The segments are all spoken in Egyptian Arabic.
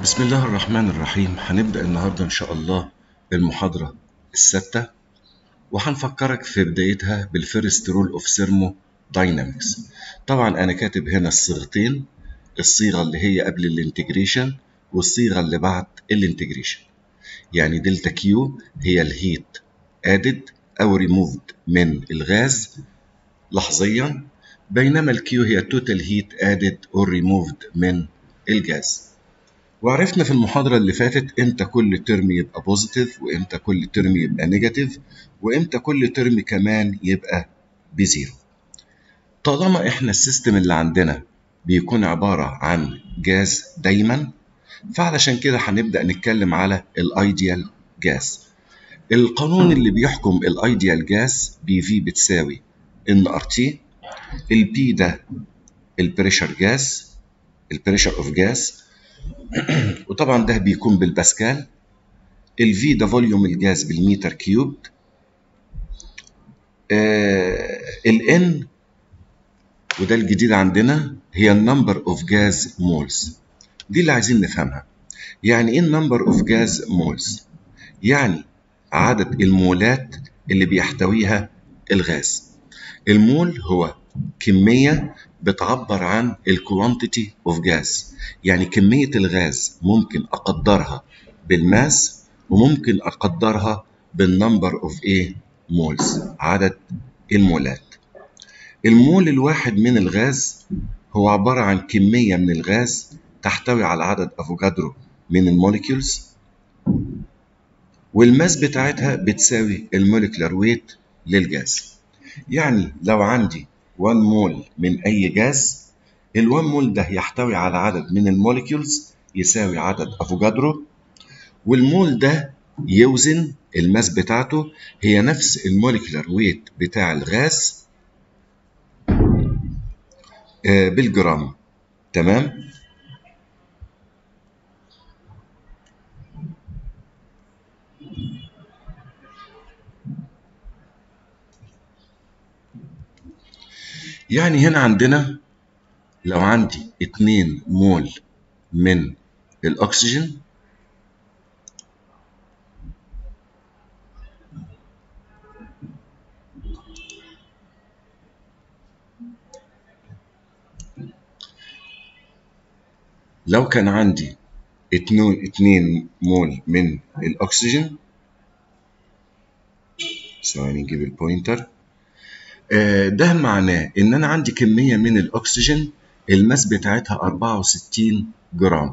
بسم الله الرحمن الرحيم هنبدأ النهاردة إن شاء الله المحاضرة الستة وهنفكرك في بدايتها بالفيرست رول اوف ثيرمو داينامكس طبعا أنا كاتب هنا الصيغتين الصيغة اللي هي قبل الانتجريشن والصيغة اللي بعد الانتجريشن يعني دلتا كيو هي الهيت ادد أو ريموفد من الغاز لحظيا بينما الكيو هي توتال هيت ادد او ريموفد من الجاز وعرفنا في المحاضرة اللي فاتت امتى كل ترم يبقى بوزيتيف وامتى كل ترم يبقى نيجاتيف وامتى كل ترم كمان يبقى بزيرو طالما احنا السيستم اللي عندنا بيكون عبارة عن جاز دايما فعلشان كده هنبدأ نتكلم على الايديال جاز القانون اللي بيحكم الايديال جاز بي في بتساوي ان ار تي البي ده البريشر جاز البريشر اوف جاز وطبعا ده بيكون بالباسكال الفي ده فوليوم الجاز بالمتر كيوب آه الان وده الجديد عندنا هي النمبر اوف جاز مولز دي اللي عايزين نفهمها يعني ايه النمبر اوف جاز مولز يعني عدد المولات اللي بيحتويها الغاز المول هو كمية بتعبر عن الكوانتيتي اوف جاز يعني كمية الغاز ممكن أقدرها بالماس وممكن أقدرها بالنمبر اوف ايه مولز عدد المولات المول الواحد من الغاز هو عبارة عن كمية من الغاز تحتوي على عدد أفوكادرو من الموليكيولز والماس بتاعتها بتساوي الموليكولار ويت للجاز يعني لو عندي 1 مول من أي جاز ال 1 مول ده يحتوي على عدد من الموليكيولز يساوي عدد افوكادرو والمول ده يوزن الماس بتاعته هي نفس الموليكولار ويت بتاع الغاز بالجرام تمام يعني هنا عندنا لو عندي 2 مول من الأكسجين لو كان عندي 2 مول من الأكسجين ثواني نجيب البوينتر ده معناه ان انا عندي كميه من الاكسجين الماس بتاعتها 64 جرام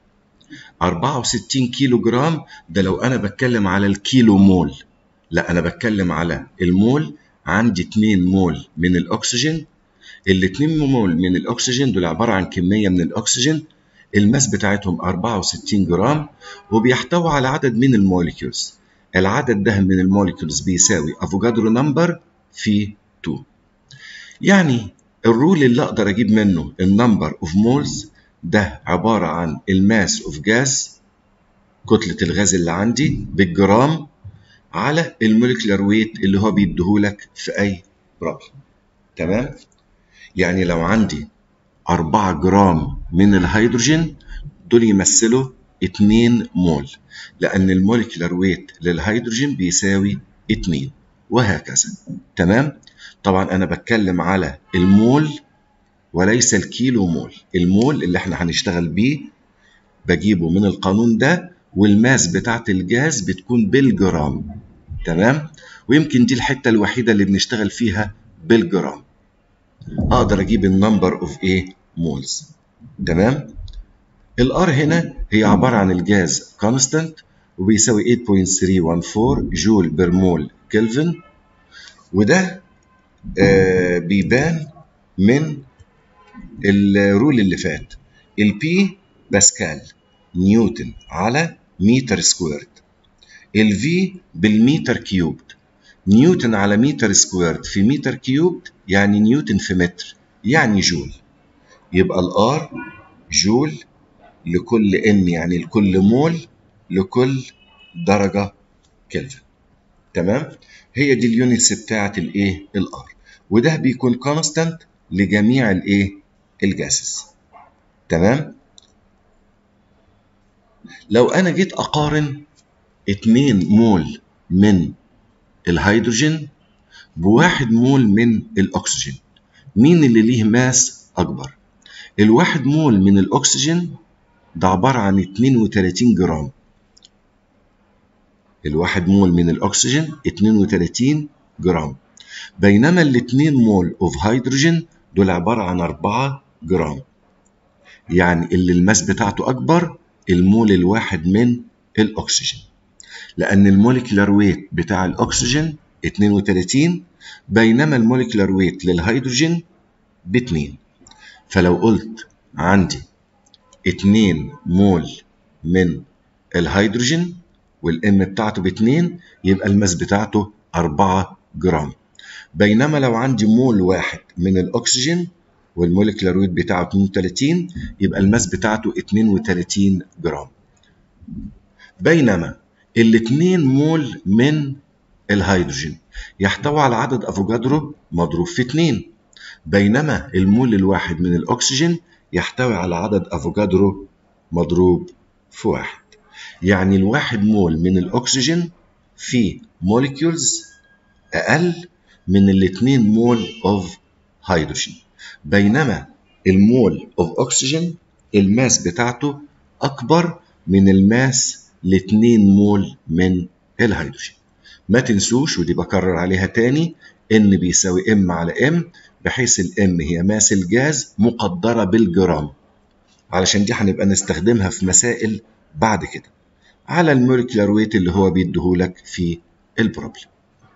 64 كيلو جرام ده لو انا بتكلم على الكيلو مول لا انا بتكلم على المول عندي 2 مول من الاكسجين ال 2 مول من الاكسجين دول عباره عن كميه من الاكسجين الماس بتاعتهم 64 جرام وبيحتوي على عدد من الموليكيولز العدد ده من الموليكيولز بيساوي افوكادرو نمبر في 2 يعني الرول اللي اقدر اجيب منه النمبر اوف مولز ده عباره عن الماس اوف جاز كتله الغاز اللي عندي بالجرام على الموليكولار ويت اللي هو بيديهولك في اي بروبلم تمام يعني لو عندي 4 جرام من الهيدروجين دول يمثلوا 2 مول لان الموليكولار ويت للهيدروجين بيساوي 2 وهكذا تمام طبعا انا بتكلم على المول وليس الكيلو مول المول اللي احنا هنشتغل بيه بجيبه من القانون ده والماس بتاعت الجاز بتكون بالجرام تمام ويمكن دي الحته الوحيده اللي بنشتغل فيها بالجرام اقدر اجيب النمبر اوف ايه مولز تمام الار هنا هي عباره عن الجاز كونستانت وبيساوي 8.314 جول بير مول كلفن وده آه بيبان من الرول اللي فات البي باسكال نيوتن على متر سكويرد الفي بالمتر كيوبد نيوتن على متر سكويرد في متر كيوبد يعني نيوتن في متر يعني جول يبقى الار جول لكل ان يعني لكل مول لكل درجه كلفن تمام هي دي اليونتس بتاعه الايه الار وده بيكون كونستانت لجميع الايه الجاسس تمام لو انا جيت اقارن 2 مول من الهيدروجين بواحد مول من الاكسجين مين اللي ليه ماس اكبر الواحد مول من الاكسجين ده عبارة عن 32 جرام الواحد مول من الاكسجين 32 جرام بينما الاتنين مول اوف هيدروجين دول عبارة عن 4 جرام يعني اللي الماس بتاعته اكبر المول الواحد من الاكسجين لان الموليكولار ويت بتاع الاكسجين 32 بينما الموليكولار ويت للهيدروجين ب 2 فلو قلت عندي 2 مول من الهيدروجين والام بتاعته ب 2 يبقى الماس بتاعته 4 جرام بينما لو عندي مول واحد من الاكسجين والموليكولار ويت بتاعه 32 يبقى الماس بتاعته 32 جرام بينما الاثنين مول من الهيدروجين يحتوي على عدد افوجادرو مضروب في 2 بينما المول الواحد من الاكسجين يحتوي على عدد افوجادرو مضروب في واحد يعني الواحد مول من الاكسجين فيه موليكيولز اقل من الاثنين مول اوف هيدروجين بينما المول اوف اكسجين الماس بتاعته اكبر من الماس ل 2 مول من الهيدروجين ما تنسوش ودي بكرر عليها تاني ان بيساوي ام على ام بحيث الام هي ماس الجاز مقدره بالجرام علشان دي هنبقى نستخدمها في مسائل بعد كده على الموليكولار ويت اللي هو بيديهولك في البروبلم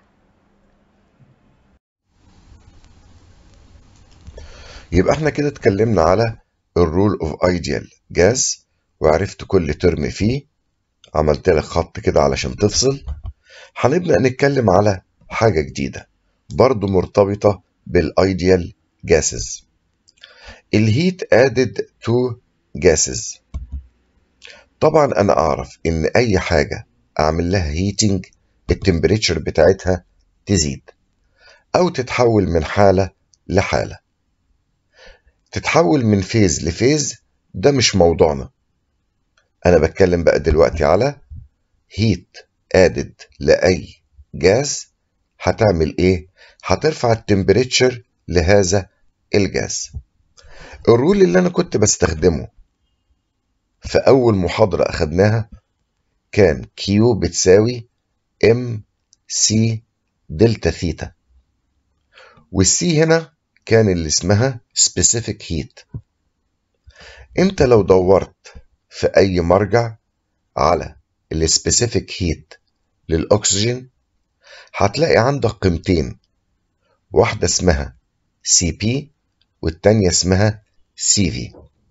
يبقى احنا كده اتكلمنا على الرول اوف ايديال جاز وعرفت كل ترم فيه عملت لك خط كده علشان تفصل هنبدأ نتكلم على حاجة جديدة برضو مرتبطة بالايديال جاسز الهيت added to gases طبعا انا اعرف ان اي حاجة اعمل لها هيتنج التمبريتشر بتاعتها تزيد او تتحول من حالة لحالة تتحول من فيز لفيز ده مش موضوعنا انا بتكلم بقى دلوقتي على هيت ادد لاي جاز هتعمل ايه هترفع التمبريتشر لهذا الجاز الرول اللي انا كنت بستخدمه في اول محاضرة اخدناها كان كيو بتساوي ام سي دلتا ثيتا والسي هنا كان اللي اسمها specific heat انت لو دورت في اي مرجع على السبيسيفيك هيت للاكسجين هتلاقي عندك قيمتين واحدة اسمها سي بي والتانية اسمها سي في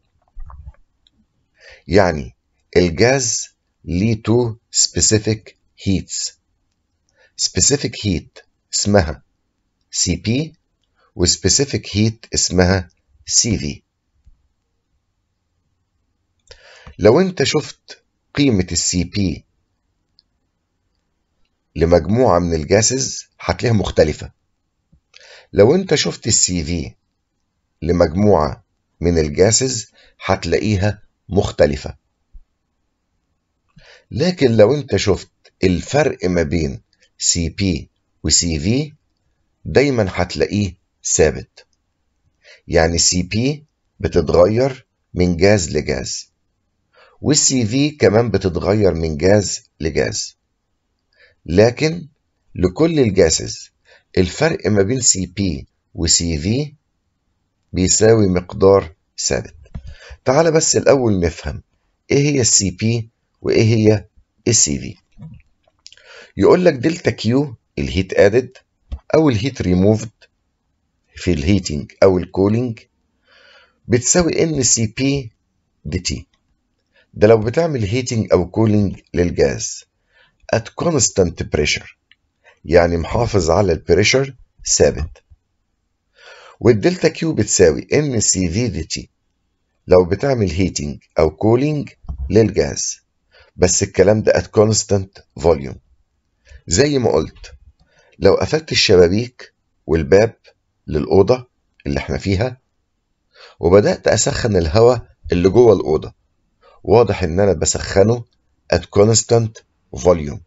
يعني الجاز ليه تو specific heats specific heat اسمها سي بي وسبيسيفيك هيت اسمها سي في لو انت شفت قيمة السي بي لمجموعة من الجاسز هتلاقيها مختلفة لو انت شفت السي في لمجموعة من الجاسز هتلاقيها مختلفة لكن لو انت شفت الفرق ما بين سي بي وسي في دايما هتلاقيه ثابت يعني سي بي بتتغير من جاز لجاز والسي في كمان بتتغير من جاز لجاز لكن لكل الجاسز الفرق ما بين سي بي وسي في بيساوي مقدار ثابت تعال بس الأول نفهم إيه هي السي بي وإيه هي السي في يقول لك دلتا كيو الهيت ادد أو الهيت ريموفد في الهيتنج أو الكولينج بتساوي ان سي بي دي تي ده لو بتعمل هيتنج أو كولينج للجاز at constant pressure يعني محافظ على البريشر ثابت والدلتا كيو بتساوي ان سي في دي تي لو بتعمل هيتنج او كولينج للجاز بس الكلام ده at constant volume زي ما قلت لو قفلت الشبابيك والباب للأوضة اللي احنا فيها وبدأت أسخن الهواء اللي جوه الأوضة واضح ان انا بسخنه at constant volume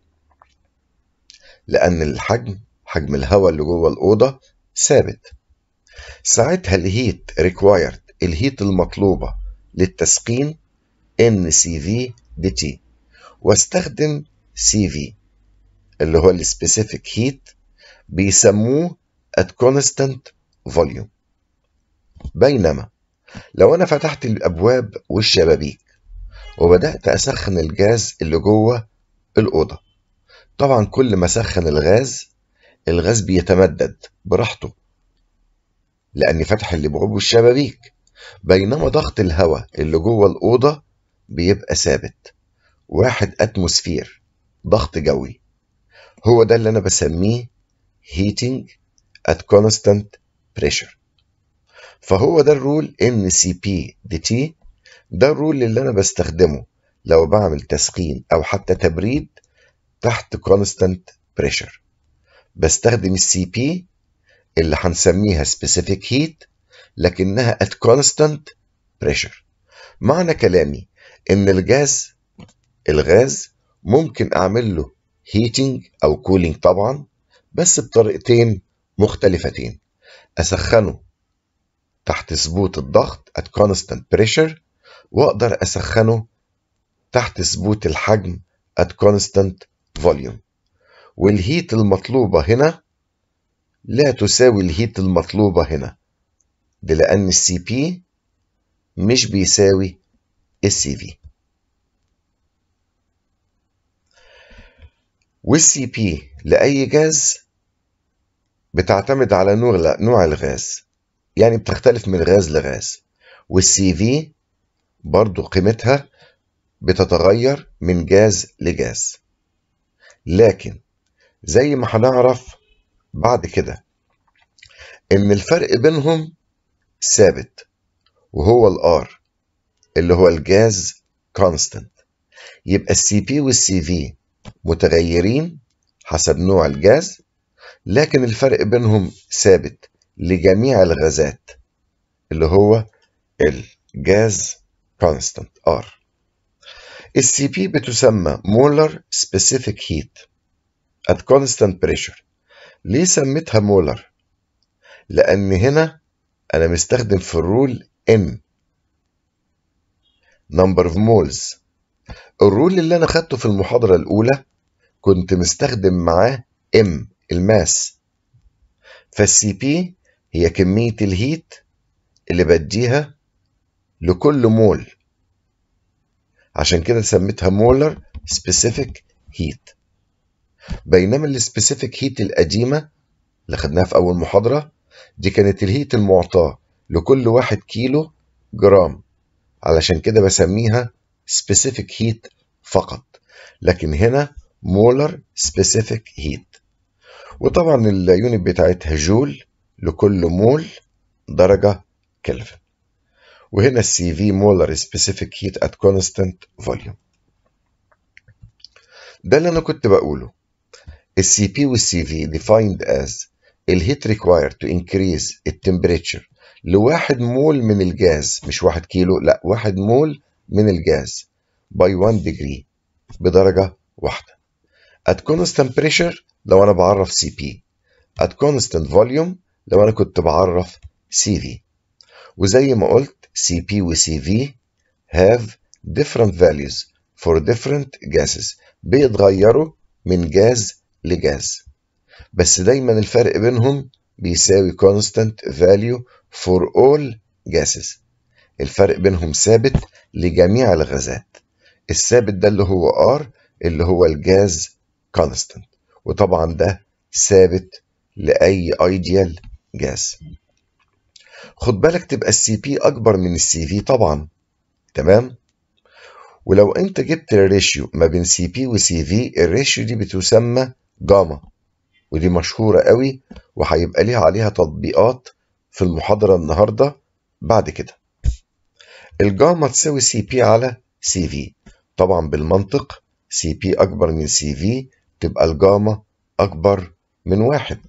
لان الحجم حجم الهواء اللي جوه الاوضه ثابت ساعتها الهيت required الهيت المطلوبه للتسخين NCV dt واستخدم CV اللي هو السبيسيفيك هيت بيسموه at constant volume بينما لو انا فتحت الابواب والشبابيك وبدات اسخن الجاز اللي جوه الاوضه طبعا كل ما اسخن الغاز الغاز بيتمدد براحته لاني فتح الابواب والشبابيك بينما ضغط الهواء اللي جوه الاوضه بيبقى ثابت واحد اتموسفير ضغط جوي هو ده اللي انا بسميه heating at constant pressure فهو ده الرول ان سي بي دي تي ده الرول اللي انا بستخدمه لو بعمل تسخين او حتى تبريد تحت constant pressure بستخدم السي بي اللي هنسميها specific heat لكنها at constant pressure معنى كلامي ان الجاز الغاز ممكن اعمل له heating او cooling طبعا بس بطريقتين مختلفتين اسخنه تحت ثبوت الضغط at constant pressure واقدر اسخنه تحت ثبوت الحجم at constant volume والهيت المطلوبة هنا لا تساوي الهيت المطلوبة هنا ده لأن السي بي مش بيساوي السي في والسي بي لأي جاز بتعتمد على نوع نوع الغاز يعني بتختلف من غاز لغاز والسي في برضو قيمتها بتتغير من جاز لجاز لكن زي ما هنعرف بعد كده ان الفرق بينهم ثابت وهو الار اللي هو الجاز كونستانت يبقى السي بي والسي في متغيرين حسب نوع الجاز لكن الفرق بينهم ثابت لجميع الغازات اللي هو الجاز كونستانت ار السي بي بتسمى مولر سبيسيفيك هيت at constant pressure ليه سميتها مولر لان هنا انا مستخدم في الرول m number of moles الرول اللي انا خدته في المحاضرة الاولى كنت مستخدم معاه m الماس فالسي بي هي كمية الهيت اللي بديها لكل مول عشان كده سميتها مولر سبيسيفيك هيت بينما السبيسيفيك هيت القديمة اللي خدناها في أول محاضرة دي كانت الهيت المعطاة لكل واحد كيلو جرام علشان كده بسميها سبيسيفيك هيت فقط لكن هنا مولر سبيسيفيك هيت وطبعا اليونت بتاعتها جول لكل مول درجة كلفن وهنا السي في مولر سبيسيفيك هيت ات كونستانت فوليوم ده اللي انا كنت بقوله السي بي والسي في defined as الهيت required to increase التمبريتشر لواحد مول من الجاز مش واحد كيلو لا واحد مول من الجاز by 1 degree بدرجة واحدة at constant pressure لو أنا بعرف سي بي at constant volume لو أنا كنت بعرف سي في وزي ما قلت سي بي وسي في have different values for different gases بيتغيروا من جاز لجاز بس دايما الفرق بينهم بيساوي constant value for all gases الفرق بينهم ثابت لجميع الغازات الثابت ده اللي هو R اللي هو الجاز constant وطبعا ده ثابت لأي ideal جاز خد بالك تبقى السي بي أكبر من السي في طبعا تمام ولو انت جبت الريشيو ما بين سي بي وسي في الريشيو دي بتسمى جاما ودي مشهورة قوي وهيبقى ليها عليها تطبيقات في المحاضرة النهاردة بعد كده الجاما تساوي سي بي على سي في طبعا بالمنطق سي بي أكبر من سي في تبقى الجاما أكبر من واحد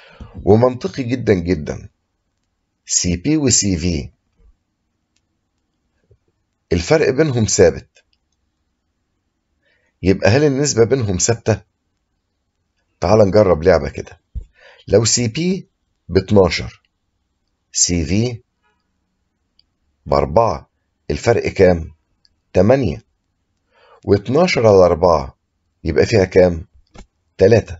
ومنطقي جدا جدا سي بي وسي في الفرق بينهم ثابت يبقى هل النسبة بينهم ثابتة؟ تعال نجرب لعبة كده لو سي بي ب 12 سي في ب 4 الفرق كام؟ 8 و12 على 4 يبقى فيها كام؟ 3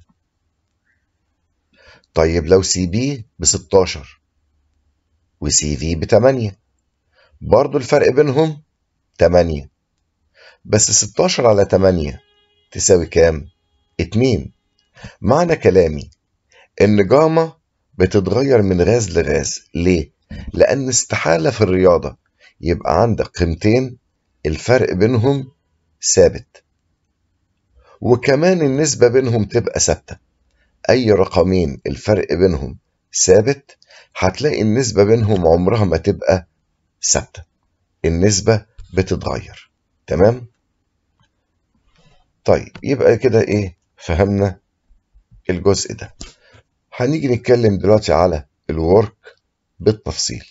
طيب لو سي بي ب 16 وسي في ب 8 برضو الفرق بينهم 8 بس 16 على 8 تساوي كام؟ 2 معنى كلامي إن جاما بتتغير من غاز لغاز ليه؟ لأن استحالة في الرياضة يبقى عندك قيمتين الفرق بينهم ثابت وكمان النسبة بينهم تبقى ثابتة أي رقمين الفرق بينهم ثابت هتلاقي النسبة بينهم عمرها ما تبقى ثابتة النسبة بتتغير تمام؟ طيب يبقى كده إيه فهمنا الجزء ده هنيجي نتكلم دلوقتي على الورك بالتفصيل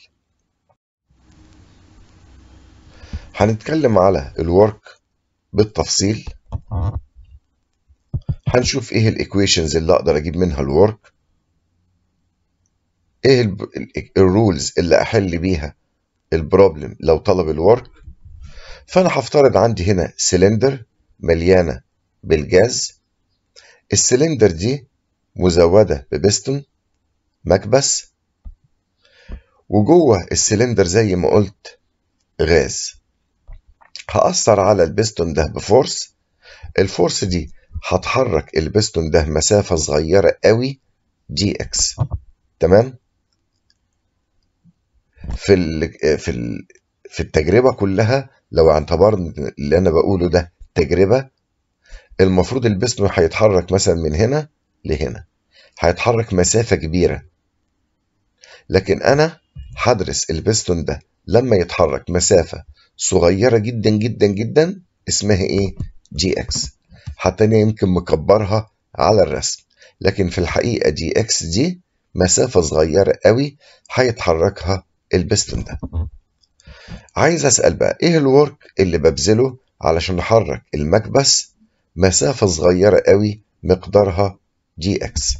هنتكلم على الورك بالتفصيل هنشوف ايه الايكويشنز اللي اقدر اجيب منها الورك ايه الرولز اللي احل بيها البروبلم لو طلب الورك فانا هفترض عندي هنا سلندر مليانه بالجاز السلندر دي مزودة ببستون مكبس وجوه السلندر زي ما قلت غاز هأثر على البستون ده بفورس الفورس دي هتحرك البستون ده مسافة صغيرة قوي دي اكس تمام في ال في ال في التجربة كلها لو اعتبرنا اللي انا بقوله ده تجربة المفروض البستون هيتحرك مثلا من هنا لهنا هيتحرك مسافة كبيرة لكن أنا هدرس البستون ده لما يتحرك مسافة صغيرة جدا جدا جدا اسمها إيه؟ جي إكس حتى أنا يمكن مكبرها على الرسم لكن في الحقيقة جي إكس دي مسافة صغيرة قوي هيتحركها البستون ده عايز أسأل بقى إيه الورك اللي ببذله علشان أحرك المكبس مسافة صغيرة قوي مقدارها جي اكس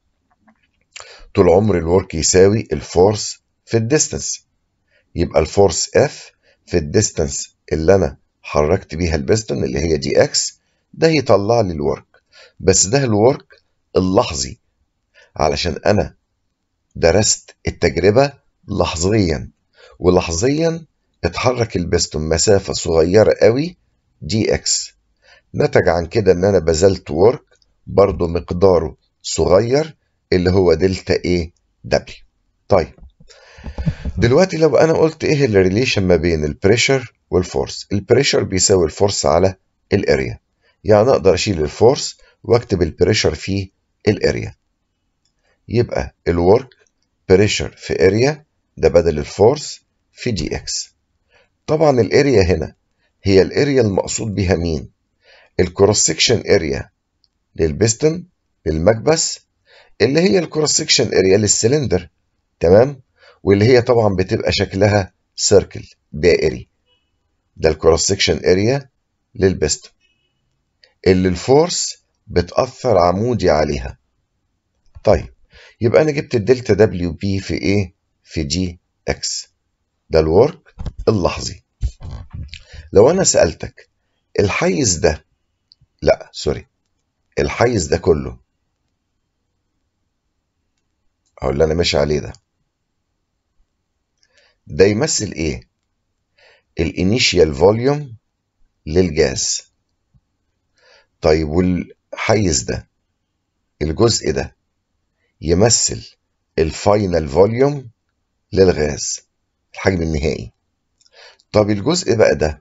طول عمر الورك يساوي الفورس في الديستنس يبقى الفورس اف في الديستنس اللي انا حركت بيها البستون اللي هي دي اكس ده يطلع لي الورك بس ده الورك اللحظي علشان انا درست التجربة لحظيا ولحظيا اتحرك البستون مسافة صغيرة قوي دي اكس نتج عن كده ان انا بذلت ورك برضه مقداره صغير اللي هو دلتا ايه دبليو طيب دلوقتي لو انا قلت ايه الريليشن ما بين البريشر والفورس البريشر بيساوي الفورس على الاريا يعني اقدر اشيل الفورس واكتب البريشر في الاريا يبقى الورك بريشر في اريا ده بدل الفورس في دي اكس طبعا الاريا هنا هي الاريا المقصود بها مين الكروس سكشن اريا للبستن للمكبس اللي هي الكروس سكشن اريا للسلندر تمام واللي هي طبعا بتبقى شكلها سيركل دائري ده الكروس سكشن اريا للبستن اللي الفورس بتأثر عمودي عليها طيب يبقى انا جبت الدلتا دبليو بي في ايه في جي اكس ده الورك اللحظي لو انا سألتك الحيز ده لا سوري الحيز ده كله او اللي انا ماشي عليه ده ده يمثل ايه الانيشيال فوليوم للجاز طيب والحيز ده الجزء ده يمثل الفاينل فوليوم للغاز الحجم النهائي طب الجزء بقى ده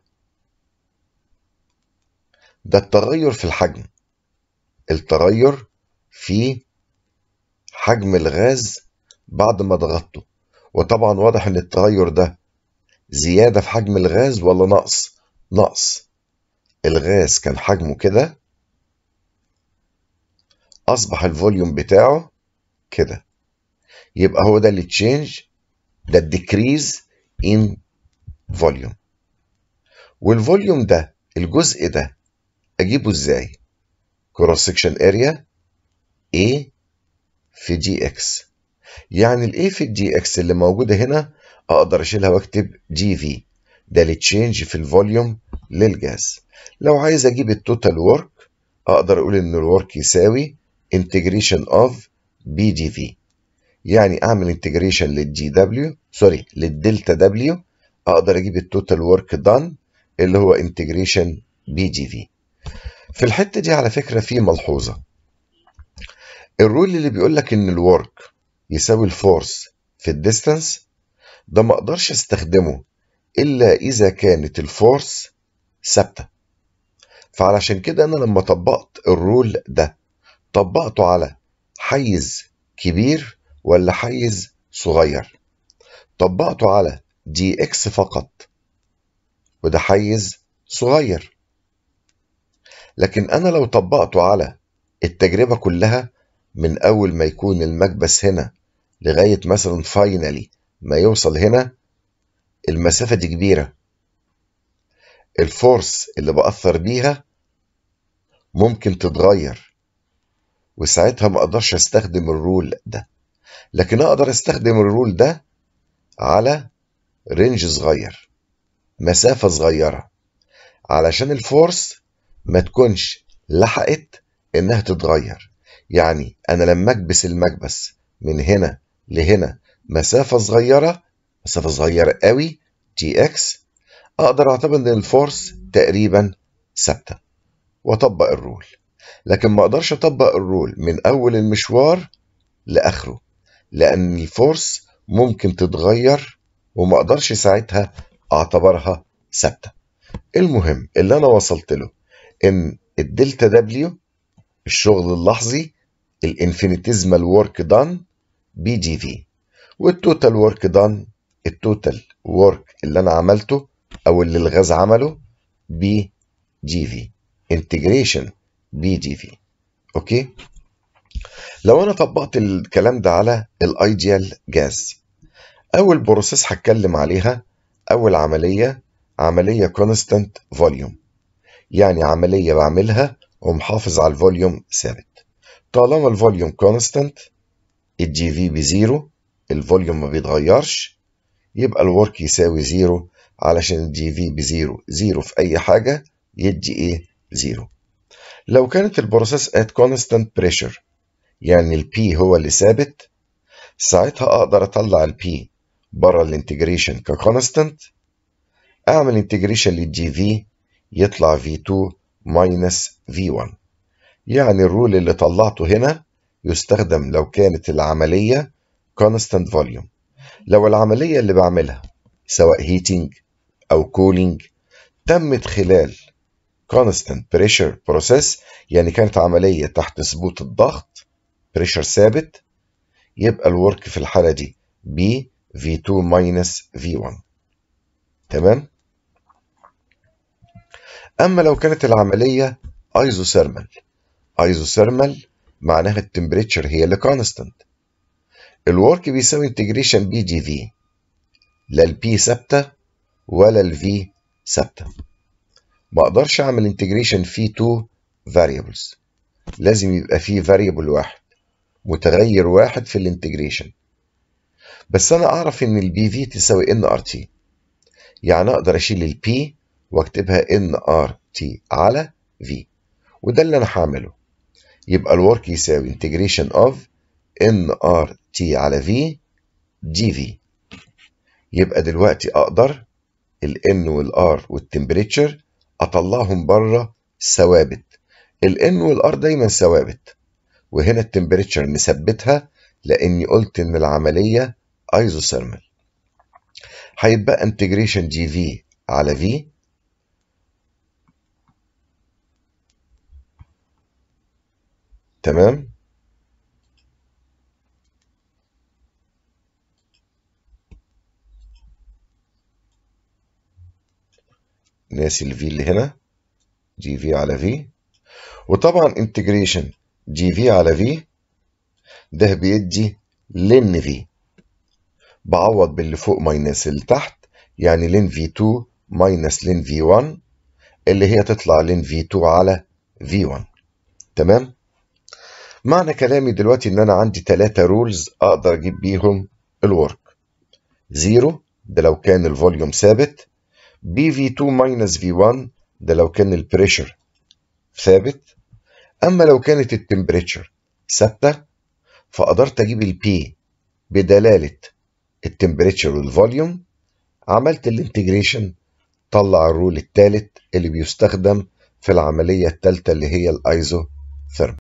ده التغير في الحجم التغير في حجم الغاز بعد ما ضغطته وطبعا واضح ان التغير ده زيادة في حجم الغاز ولا نقص نقص الغاز كان حجمه كده اصبح الفوليوم بتاعه كده يبقى هو ده اللي تشينج ده الديكريز ان فوليوم والفوليوم ده الجزء ده اجيبه ازاي كروس سكشن اريا A في دي اكس يعني الاي في الدي اكس اللي موجوده هنا اقدر اشيلها واكتب جي في ده التشينج في الفوليوم للجاز لو عايز اجيب التوتال ورك اقدر اقول ان الورك يساوي انتجريشن اوف بي جي في يعني اعمل انتجريشن للجي دبليو سوري للدلتا دبليو اقدر اجيب التوتال ورك دان اللي هو انتجريشن بي جي في في الحته دي على فكره في ملحوظه الرول اللي بيقول لك ان الورك يساوي الفورس في الديستانس ده ما اقدرش استخدمه الا اذا كانت الفورس ثابته فعلشان كده انا لما طبقت الرول ده طبقته على حيز كبير ولا حيز صغير طبقته على دي اكس فقط وده حيز صغير لكن انا لو طبقته على التجربه كلها من اول ما يكون المكبس هنا لغايه مثلا فاينلي ما يوصل هنا المسافه دي كبيره الفورس اللي باثر بيها ممكن تتغير وساعتها ما اقدرش استخدم الرول ده لكن اقدر استخدم الرول ده على رينج صغير مسافة صغيرة علشان الفورس ما تكونش لحقت انها تتغير يعني انا لما اكبس المكبس من هنا لهنا مسافة صغيرة مسافة صغيرة قوي جي اكس اقدر اعتبر ان الفورس تقريبا ثابتة واطبق الرول لكن ما اقدرش اطبق الرول من اول المشوار لاخره لان الفورس ممكن تتغير وما اقدرش ساعتها اعتبرها ثابته المهم اللي انا وصلت له ان الدلتا دبليو الشغل اللحظي الانفينيتيزمال ورك دان بي جي في والتوتال ورك دان التوتال ورك اللي انا عملته او اللي الغاز عمله بي جي في انتجريشن بي جي في اوكي لو انا طبقت الكلام ده على الايديال جاز اول بروسيس هتكلم عليها اول عمليه عمليه كونستانت فوليوم يعني عمليه بعملها ومحافظ على الفوليوم ثابت طالما الفوليوم كونستانت الجي في بزيرو الفوليوم ما بيتغيرش يبقى الورك يساوي زيرو علشان الجي في بزيرو زيرو في اي حاجه يدي ايه زيرو لو كانت البروسيس at constant pressure يعني البي هو اللي ثابت ساعتها اقدر اطلع البي بره الانتجريشن ككونستانت اعمل انتجريشن للجي في يطلع V2 ماينس V1 يعني الرول اللي طلعته هنا يستخدم لو كانت العملية constant volume لو العملية اللي بعملها سواء heating أو cooling تمت خلال constant pressure process يعني كانت عملية تحت ثبوت الضغط بريشر ثابت يبقى الورك في الحالة دي B V2 minus V1 تمام أما لو كانت العملية ايزوثيرمال ايزوثيرمال معناها التمبريتشر هي اللي كونستانت الورك بيساوي انتجريشن بي جي في لا البي ثابته ولا الفي ثابته ما اقدرش اعمل انتجريشن في تو فاريبلز لازم يبقى فيه فاريبل واحد متغير واحد في الانتجريشن بس انا اعرف ان البي في تساوي ان ار تي يعني اقدر اشيل البي واكتبها ان ار تي على في وده اللي انا هعمله يبقى الورك يساوي انتجريشن اوف ان ار تي على في جي في يبقى دلوقتي اقدر الان والار والتمبريتشر اطلعهم بره ثوابت الان والار دايما ثوابت وهنا التمبريتشر نثبتها لاني قلت ان العمليه ايزوثيرمال هيتبقى انتجريشن جي في على في تمام ناسي الفي اللي هنا جي في على في وطبعا انتجريشن جي في على في ده بيدي لن في بعوض باللي فوق ماينس اللي تحت يعني لن في 2 ماينس لين في 1 اللي هي تطلع لين في 2 على في 1 تمام معنى كلامي دلوقتي ان انا عندي ثلاثة رولز اقدر اجيب بيهم الورك زيرو ده لو كان الفوليوم ثابت بي في 2 ماينس في 1 ده لو كان البريشر ثابت اما لو كانت التمبريتشر ثابته فقدرت اجيب البي بدلاله التمبريتشر والفوليوم عملت الانتجريشن طلع الرول الثالث اللي بيستخدم في العمليه الثالثه اللي هي الايزوثيرم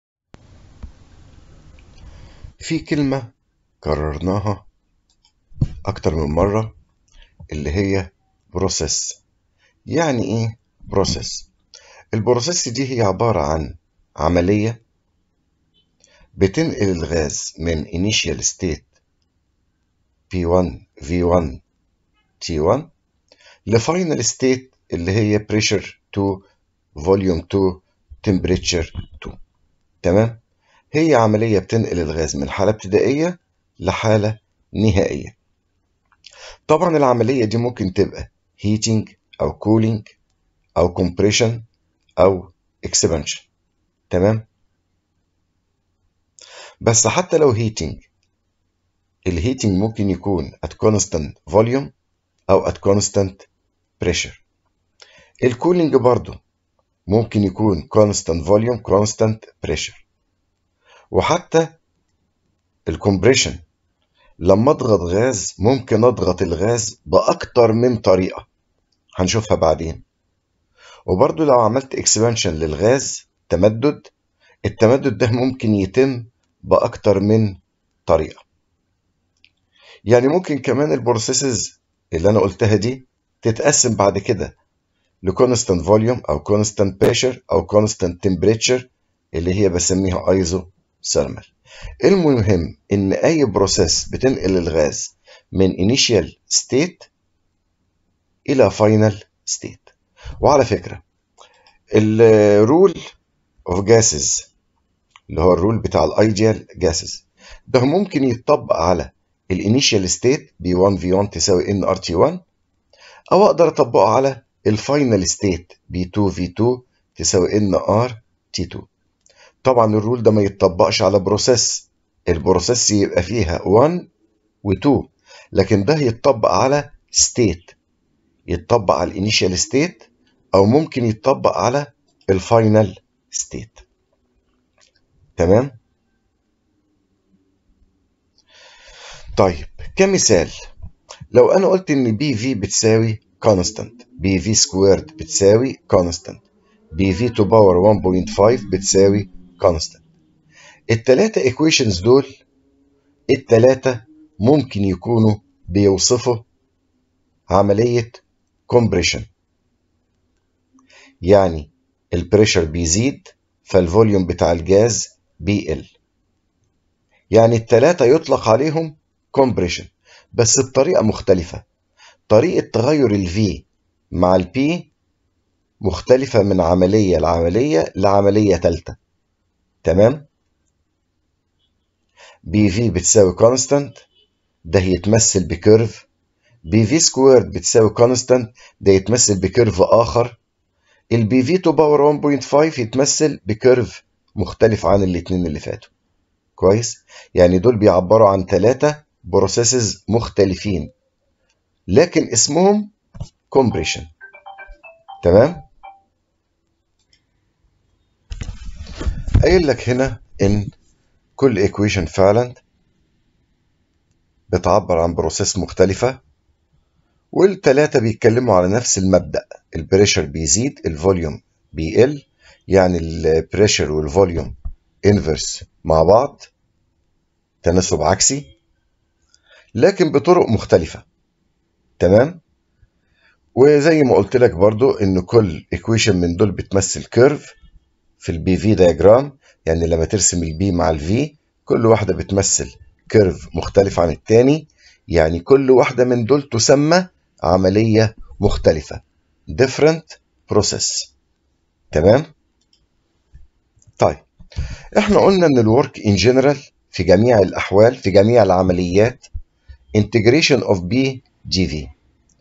في كلمه كررناها اكتر من مره اللي هي بروسيس يعني ايه بروسيس البروسيس دي هي عباره عن عمليه بتنقل الغاز من initial state P1 V1 T1 لفاينل ستيت اللي هي pressure 2 volume 2 temperature 2 تمام هي عملية بتنقل الغاز من حالة ابتدائية لحالة نهائية طبعا العملية دي ممكن تبقى heating أو cooling أو compression أو expansion تمام بس حتى لو heating الهيتنج ممكن يكون at constant volume أو at constant pressure الكولينج برضو ممكن يكون constant volume constant pressure وحتى الكمبريشن لما اضغط غاز ممكن اضغط الغاز باكتر من طريقه هنشوفها بعدين وبرضو لو عملت اكسبانشن للغاز تمدد التمدد ده ممكن يتم باكتر من طريقه يعني ممكن كمان البروسيسز اللي انا قلتها دي تتقسم بعد كده لكونستانت فوليوم او كونستانت بريشر او كونستانت تمبريتشر اللي هي بسميها ايزو ثيرمال المهم ان اي بروسيس بتنقل الغاز من initial state الى final state وعلى فكره الرول اوف جاسز اللي هو الرول بتاع الايديال جاسز ده ممكن يتطبق على الانيشال ستيت بي 1 في 1 تساوي ان ار تي 1 او اقدر اطبقه على الفاينل ستيت بي 2 في 2 تساوي ان ار تي 2 طبعا الرول ده ما يتطبقش على بروسيس البروسيس يبقى فيها 1 و2 لكن ده يتطبق على ستيت يتطبق على الانيشال ستيت او ممكن يتطبق على الفاينل ستيت تمام طيب كمثال لو انا قلت ان بي في بتساوي كونستانت بي في سكويرد بتساوي كونستانت بي في تو باور 1.5 بتساوي كونستانت التلاتة ايكويشنز دول التلاتة ممكن يكونوا بيوصفوا عملية كومبريشن يعني البريشر بيزيد فالفوليوم بتاع الجاز بيقل يعني التلاتة يطلق عليهم كومبريشن بس بطريقة مختلفة طريقة تغير الفي مع البي مختلفة من عملية لعملية لعملية تالتة تمام بي في بتساوي كونستانت ده يتمثل بكيرف بي في سكويرد بتساوي كونستانت ده يتمثل بكيرف آخر البي في تو باور 1.5 يتمثل بكيرف مختلف عن الاتنين اللي فاتوا كويس يعني دول بيعبروا عن ثلاثة بروسيسز مختلفين لكن اسمهم كومبريشن تمام قايل لك هنا ان كل ايكويشن فعلا بتعبر عن بروسيس مختلفة والتلاتة بيتكلموا على نفس المبدأ البريشر بيزيد الفوليوم بيقل يعني البريشر والفوليوم انفرس مع بعض تناسب عكسي لكن بطرق مختلفة تمام وزي ما قلت لك برضو ان كل ايكويشن من دول بتمثل كيرف في البي في دايجرام يعني لما ترسم البي مع الفي كل واحدة بتمثل كيرف مختلف عن التاني يعني كل واحدة من دول تسمى عملية مختلفة different process تمام طيب احنا قلنا ان الورك ان جنرال في جميع الاحوال في جميع العمليات integration of B GV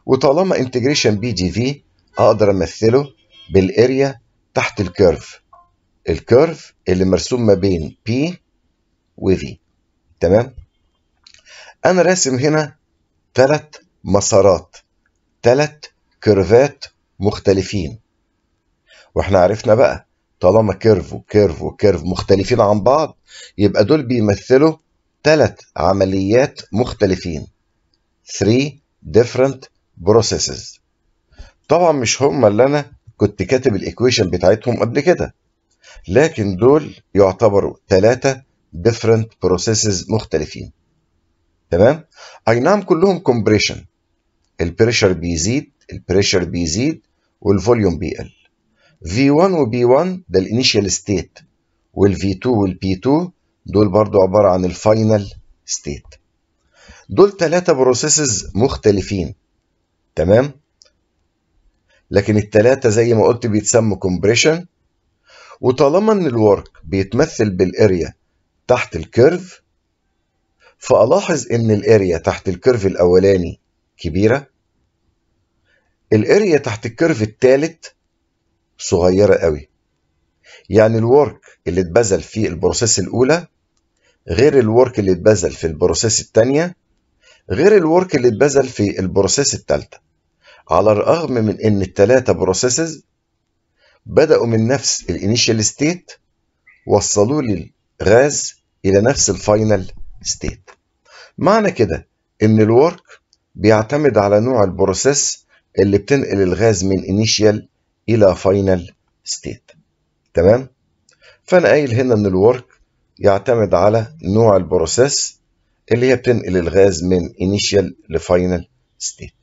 وطالما انتجريشن بي جي في اقدر امثله بالاريا تحت الكيرف الكيرف اللي مرسوم ما بين بي وفي تمام انا راسم هنا ثلاث مسارات ثلاث كيرفات مختلفين واحنا عرفنا بقى طالما كيرف وكيرف وكيرف مختلفين عن بعض يبقى دول بيمثلوا ثلاث عمليات مختلفين 3 different processes طبعا مش هم اللي انا كنت كاتب الايكويشن بتاعتهم قبل كده لكن دول يعتبروا ثلاثة different processes مختلفين تمام اي نعم كلهم كومبريشن البريشر بيزيد البريشر بيزيد والفوليوم بيقل V1 و B1 ده الانيشال ستيت وال V2 وال P2 دول برضو عبارة عن الفاينل ستيت دول ثلاثة بروسيسز مختلفين تمام لكن الثلاثة زي ما قلت بيتسموا كومبريشن وطالما ان الورك بيتمثل بالاريا تحت الكيرف فألاحظ ان الاريا تحت الكيرف الاولاني كبيرة الاريا تحت الكيرف الثالث صغيرة قوي يعني الورك اللي اتبذل في البروسيس الأولى غير الورك اللي اتبذل في البروسيس الثانية غير الورك اللي اتبذل في البروسيس الثالثة على الرغم من ان الثلاثة بروسيسز بدأوا من نفس الانيشال ستيت وصلوا لي الغاز إلى نفس الفاينل ستيت معنى كده ان الورك بيعتمد على نوع البروسيس اللي بتنقل الغاز من انيشال الى فاينل ستيت تمام فانا قايل هنا ان الورك يعتمد على نوع البروسيس اللي هي بتنقل الغاز من انيشال لفاينل ستيت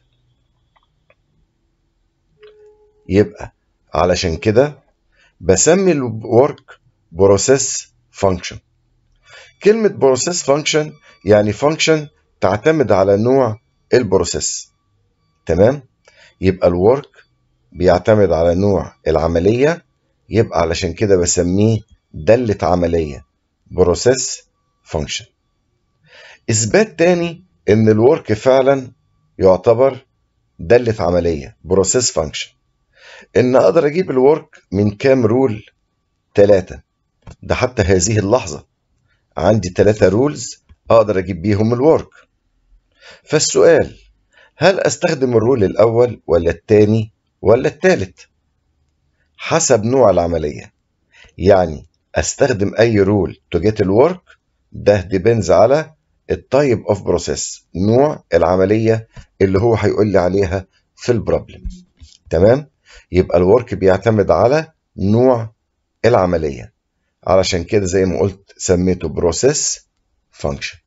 يبقى علشان كده بسمي الورك بروسيس فانكشن كلمة بروسيس فانكشن يعني فانكشن تعتمد على نوع البروسيس تمام يبقى الورك بيعتمد على نوع العملية يبقى علشان كده بسميه دالة عملية بروسيس فانكشن إثبات تاني إن الورك فعلا يعتبر دالة عملية بروسيس فانكشن إن أقدر أجيب الورك من كام رول ثلاثة ده حتى هذه اللحظة عندي ثلاثة رولز أقدر أجيب بيهم الورك فالسؤال هل أستخدم الرول الأول ولا الثاني ولا الثالث حسب نوع العملية يعني استخدم اي رول to get الورك ده depends على التايب اوف بروسيس نوع العملية اللي هو هيقول لي عليها في البروبلم تمام يبقى الورك بيعتمد على نوع العملية علشان كده زي ما قلت سميته بروسيس فانكشن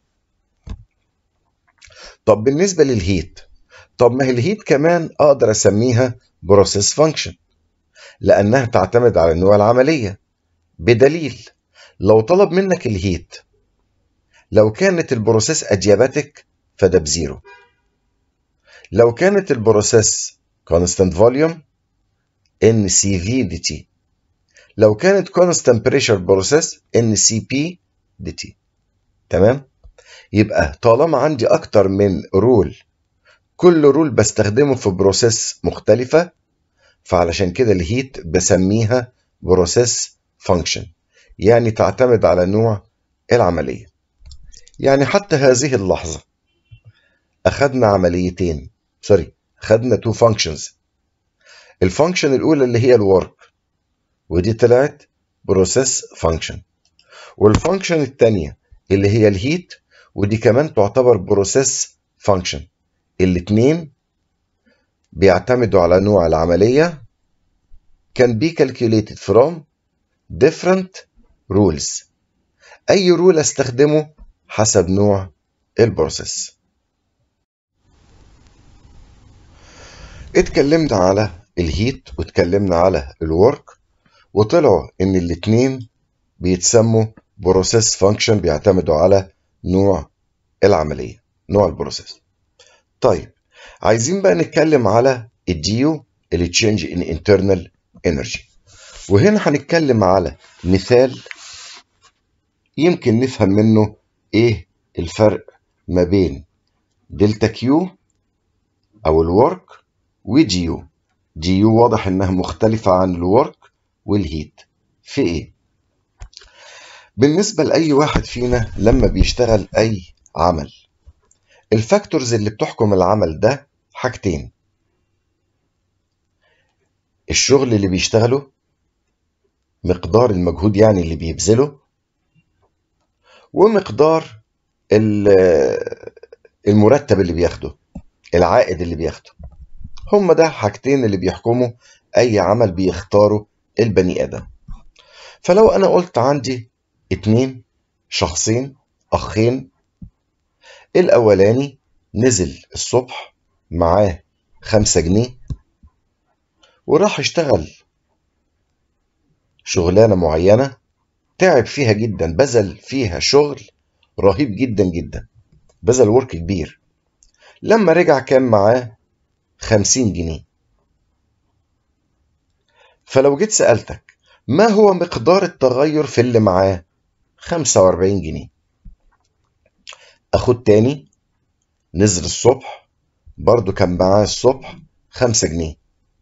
طب بالنسبة للهيت طب ما هي الهيت كمان اقدر اسميها بروسيس فانكشن لانها تعتمد على نوع العمليه بدليل لو طلب منك الهيت لو كانت البروسيس ادياباتيك فده بزيرو لو كانت البروسيس constant volume NCV dt لو كانت constant pressure process NCP dt تمام يبقى طالما عندي اكتر من رول كل رول بستخدمه في بروسيس مختلفة فعلشان كده الهيت بسميها بروسيس فانكشن يعني تعتمد على نوع العملية يعني حتى هذه اللحظة أخدنا عمليتين سوري أخدنا تو فانكشنز الفانكشن الأولى اللي هي الورك ودي طلعت بروسيس فانكشن والفانكشن الثانية اللي هي الهيت ودي كمان تعتبر بروسيس فانكشن الاتنين بيعتمدوا على نوع العملية can be calculated from different rules أي رول استخدمه حسب نوع البروسيس اتكلمنا على الهيت واتكلمنا على الورك وطلعوا ان الاتنين بيتسموا بروسيس فانكشن بيعتمدوا على نوع العملية نوع البروسيس طيب عايزين بقى نتكلم على الديو اللي تشينج ان انترنال انرجي وهنا هنتكلم على مثال يمكن نفهم منه ايه الفرق ما بين دلتا كيو او الورك وجي يو جي يو واضح انها مختلفة عن الورك والهيت في ايه بالنسبة لأي واحد فينا لما بيشتغل أي عمل الفاكتورز اللي بتحكم العمل ده حاجتين الشغل اللي بيشتغله مقدار المجهود يعني اللي بيبذله ومقدار المرتب اللي بياخده العائد اللي بياخده هم ده حاجتين اللي بيحكموا أي عمل بيختاره البني آدم فلو أنا قلت عندي اتنين شخصين أخين الأولاني نزل الصبح معاه خمسة جنيه وراح اشتغل شغلانة معينة تعب فيها جدا بذل فيها شغل رهيب جدا جدا بذل ورك كبير لما رجع كان معاه خمسين جنيه فلو جيت سألتك ما هو مقدار التغير في اللي معاه خمسة وأربعين جنيه أخد تاني نزل الصبح برضو كان معاه الصبح خمسة جنيه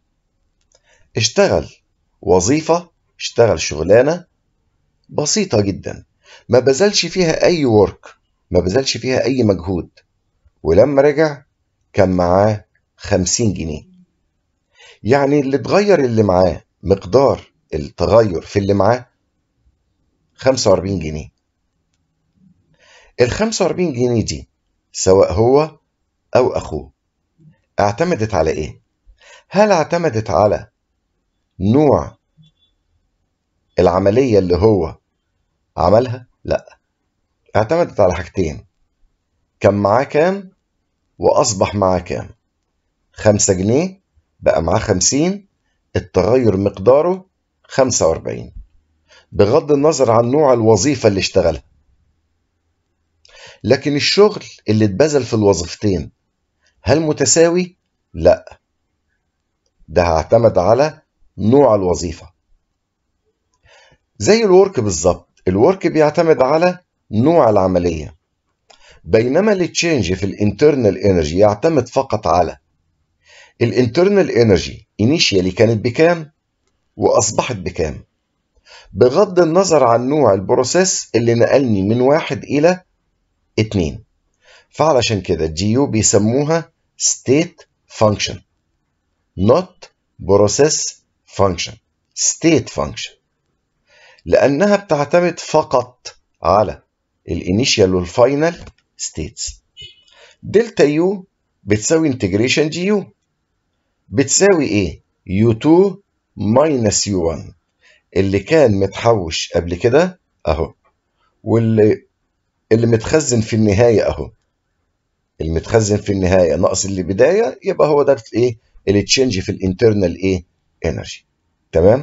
اشتغل وظيفة اشتغل شغلانة بسيطة جدا ما بذلش فيها أي ورك ما بذلش فيها أي مجهود ولما رجع كان معاه خمسين جنيه يعني اللي اتغير اللي معاه مقدار التغير في اللي معاه خمسة وأربعين جنيه الخمسة وأربعين جنيه دي سواء هو أو أخوه اعتمدت على إيه؟ هل اعتمدت على نوع العملية اللي هو عملها؟ لا اعتمدت على حاجتين كان معاه كام وأصبح معاه كام خمسة جنيه بقى معاه خمسين التغير مقداره خمسة وأربعين بغض النظر عن نوع الوظيفة اللي اشتغلها لكن الشغل اللي اتبذل في الوظيفتين هل متساوي؟ لا ده هعتمد على نوع الوظيفة زي الورك بالظبط الورك بيعتمد على نوع العملية بينما التشينج في الانترنال انرجي يعتمد فقط على الانترنال انرجي انيشيالي كانت بكام واصبحت بكام بغض النظر عن نوع البروسيس اللي نقلني من واحد الى اتنين فعلشان كده الجي يو بيسموها state function not process function state function لأنها بتعتمد فقط على الانيشيال والفاينل ستيتس دلتا يو بتساوي انتجريشن جي يو بتساوي ايه يو 2 ماينس يو 1 اللي كان متحوش قبل كده اهو واللي اللي متخزن في النهايه اهو المتخزن في النهايه ناقص اللي بدايه يبقى هو ده ايه اللي تشينج في الانترنال ايه انرجي تمام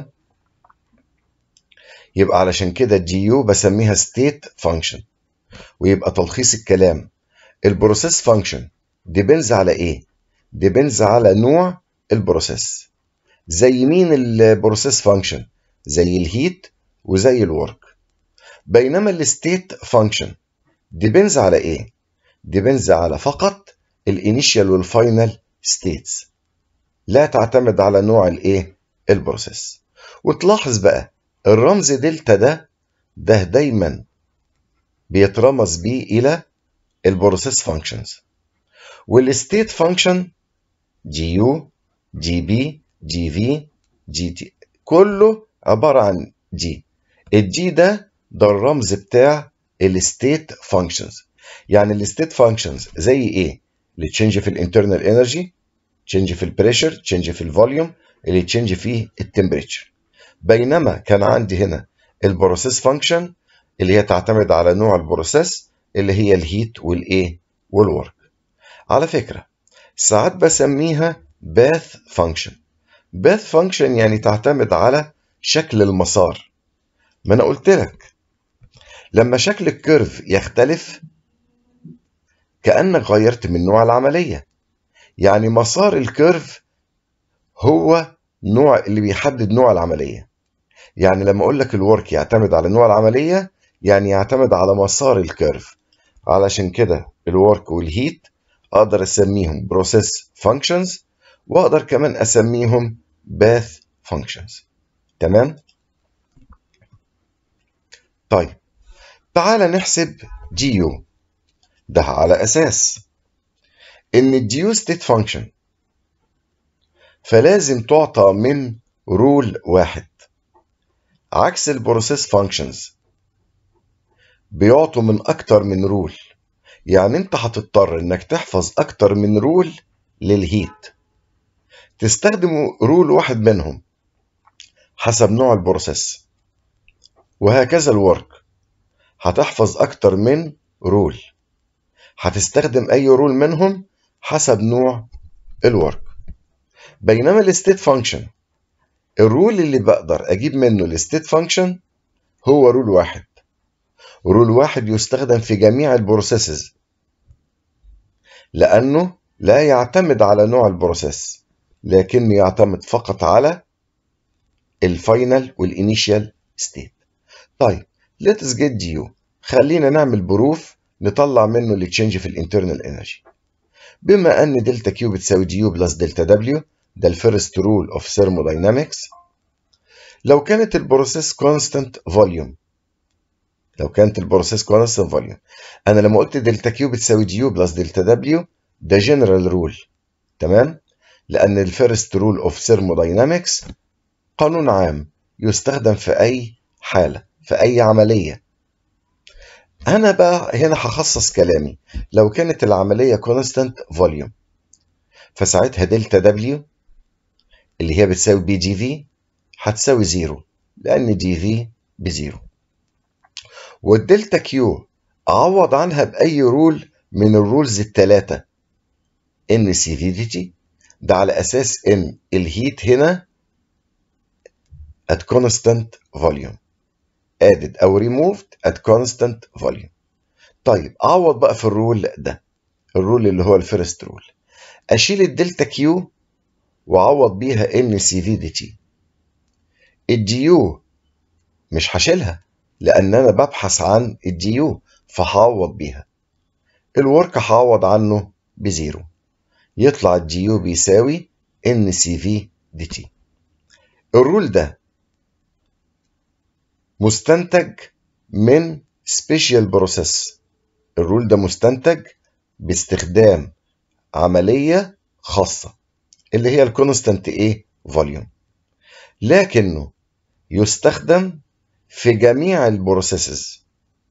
يبقى علشان كده الجي يو بسميها ستيت فانكشن ويبقى تلخيص الكلام البروسيس فانكشن ديبنز على ايه ديبنز على نوع البروسيس زي مين البروسيس فانكشن زي الهيت وزي الورك بينما الستيت فانكشن ديبنز على ايه ديبنز على فقط الانيشال والفاينل ستيتس لا تعتمد على نوع الايه البروسيس وتلاحظ بقى الرمز دلتا ده ده دايما بيترمز بيه الى البروسيس فانكشنز والستيت فانكشن جي يو جي بي جي في جي تي كله عبارة عن جي الجي ده ده الرمز بتاع الستيت فانكشنز يعني الستيت فانكشنز زي ايه اللي تشينج في الانترنال انرجي تشينج في البريشر تشينج في الفوليوم اللي تشينج فيه التمبريتشر بينما كان عندي هنا البروسيس فانكشن اللي هي تعتمد على نوع البروسيس اللي هي الهيت والايه والورك على فكرة ساعات بسميها باث فانكشن باث فانكشن يعني تعتمد على شكل المسار ما انا قلت لك لما شكل الكيرف يختلف كأنك غيرت من نوع العملية يعني مسار الكيرف هو نوع اللي بيحدد نوع العملية يعني لما اقول لك الورك يعتمد على نوع العملية يعني يعتمد على مسار الكيرف علشان كده الورك والهيت اقدر اسميهم process functions واقدر كمان اسميهم path functions تمام طيب تعال نحسب جي يو ده على اساس ان الجيو ستيت فانكشن فلازم تعطى من رول واحد عكس البروسيس فانكشنز بيعطوا من اكتر من رول يعني انت هتضطر انك تحفظ اكتر من رول للهيت تستخدم رول واحد منهم حسب نوع البروسيس وهكذا الورك هتحفظ اكتر من رول هتستخدم اي رول منهم حسب نوع الورك بينما الستيت فانكشن الرول اللي بقدر اجيب منه الستيت فانكشن هو رول واحد رول واحد يستخدم في جميع البروسيسز لانه لا يعتمد على نوع البروسيس لكنه يعتمد فقط على الفاينل والانيشال ستيت طيب let's get ديو خلينا نعمل بروف نطلع منه التشينج في الانترنال انرجي بما ان دلتا كيو بتساوي ديو بلس دلتا دبليو ده الفيرست رول اوف ثيرموداينامكس لو كانت البروسيس كونستانت فوليوم لو كانت البروسيس كونستانت فوليوم انا لما قلت دلتا كيو بتساوي ديو بلس دلتا دبليو ده جنرال رول تمام لان الفيرست رول اوف ثيرموداينامكس قانون عام يستخدم في اي حاله في اي عمليه انا بقى هنا هخصص كلامي لو كانت العمليه كونستانت فوليوم فساعتها دلتا دبليو اللي هي بتساوي بي جي في هتساوي زيرو لان دي في بزيرو والدلتا كيو اعوض عنها باي رول من الرولز الثلاثه ان سي في دي تي ده على اساس ان الهيت هنا at constant volume added او removed at constant volume طيب اعوض بقى في الرول ده الرول اللي هو الفيرست رول اشيل الدلتا كيو واعوض بيها ان سي في دي تي الدي يو مش هشيلها لان انا ببحث عن الدي يو فهعوض بيها الورك هعوض عنه بزيرو يطلع الدي يو بيساوي ان سي في دي تي الرول ده مستنتج من سبيشال بروسيس الرول ده مستنتج باستخدام عملية خاصة اللي هي الكونستانت ايه فوليوم لكنه يستخدم في جميع البروسيسز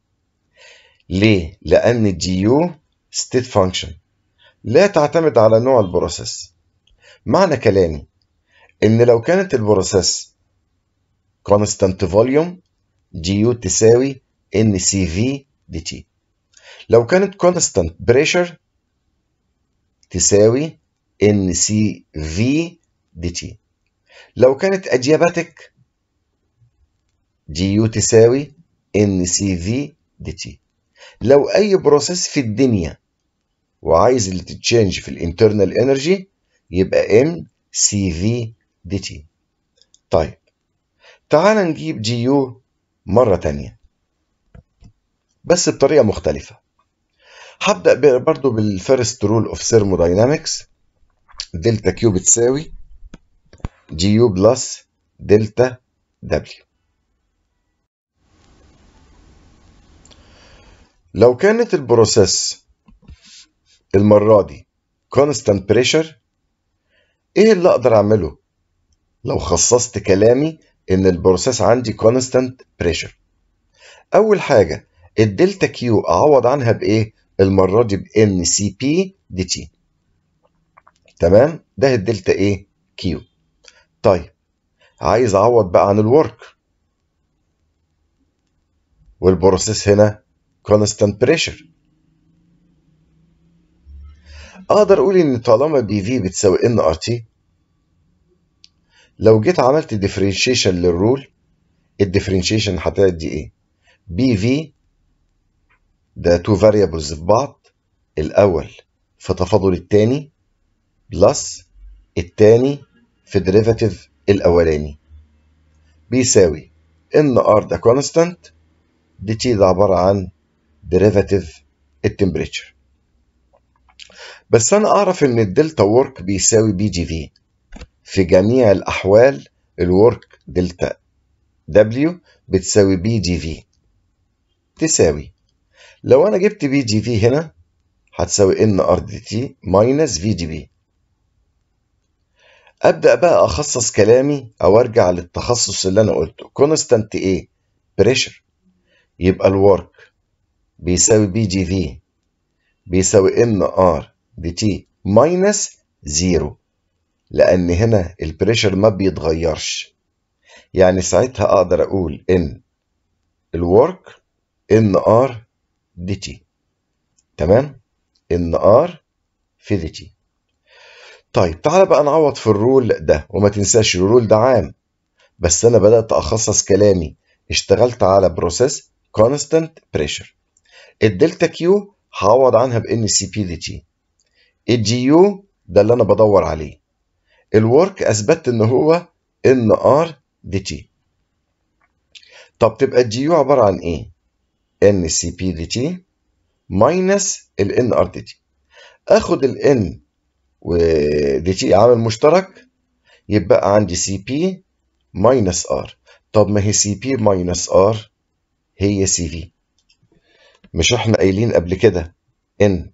ليه؟ لأن الجي يو ستيت فانكشن لا تعتمد على نوع البروسيس معنى كلامي إن لو كانت البروسيس constant volume جي يو تساوي ان سي في دي تي لو كانت constant pressure تساوي ان سي في دي تي لو كانت adiabatic جي يو تساوي ان سي في دي تي لو اي بروسيس في الدنيا وعايز اللي تتشينج في الانترنال انرجي يبقى ان سي في دي تي طيب تعال نجيب جي يو مرة تانية بس بطريقة مختلفة هبدأ برضو بالفيرست رول اوف ثيرموداينامكس دلتا كيو بتساوي جي يو بلس دلتا دبليو لو كانت البروسيس المرة دي constant pressure ايه اللي اقدر اعمله لو خصصت كلامي ان البروسيس عندي constant pressure اول حاجة الدلتا كيو اعوض عنها بايه المرة دي بان سي بي دي تي تمام ده الدلتا ايه كيو طيب عايز اعوض بقى عن الورك والبروسيس هنا constant pressure اقدر اقول ان طالما بي في بتساوي ان ار تي لو جيت عملت ديفرنشيشن للرول الديفرنشيشن هتدي ايه بي في ده تو فاريبلز في بعض الاول في تفاضل التاني بلس التاني في ديريفاتيف الاولاني بيساوي ان ار ده كونستانت دي تي ده عباره عن ديريفاتيف التمبريتشر بس انا اعرف ان الدلتا وورك بيساوي بي جي في في جميع الاحوال الورك دلتا دبليو بتساوي بي جي في تساوي لو انا جبت بي جي في هنا هتساوي ان ار دي تي ماينس في جي بي ابدا بقى اخصص كلامي او ارجع للتخصص اللي انا قلته كونستانت ايه بريشر يبقى الورك بيساوي بي جي في بيساوي ان ار دي تي ماينس زيرو لان هنا البريشر ما بيتغيرش يعني ساعتها اقدر اقول ان الورك ان ار دي تي تمام ان ار في دي تي طيب تعالى بقى نعوض في الرول ده وما تنساش الرول ده عام بس انا بدات اخصص كلامي اشتغلت على بروسيس كونستانت بريشر الدلتا كيو هعوض عنها بان سي بي دي تي الجي يو ده اللي انا بدور عليه الورك اثبت ان هو ان ار دي تي طب تبقى الجي يو عباره عن ايه ان سي بي دي تي ماينس الان ار دي تي اخد الان ودي تي عامل مشترك يبقى عندي سي بي ماينس ار طب ما هي سي بي ماينس ار هي سي في مش احنا قايلين قبل كده ان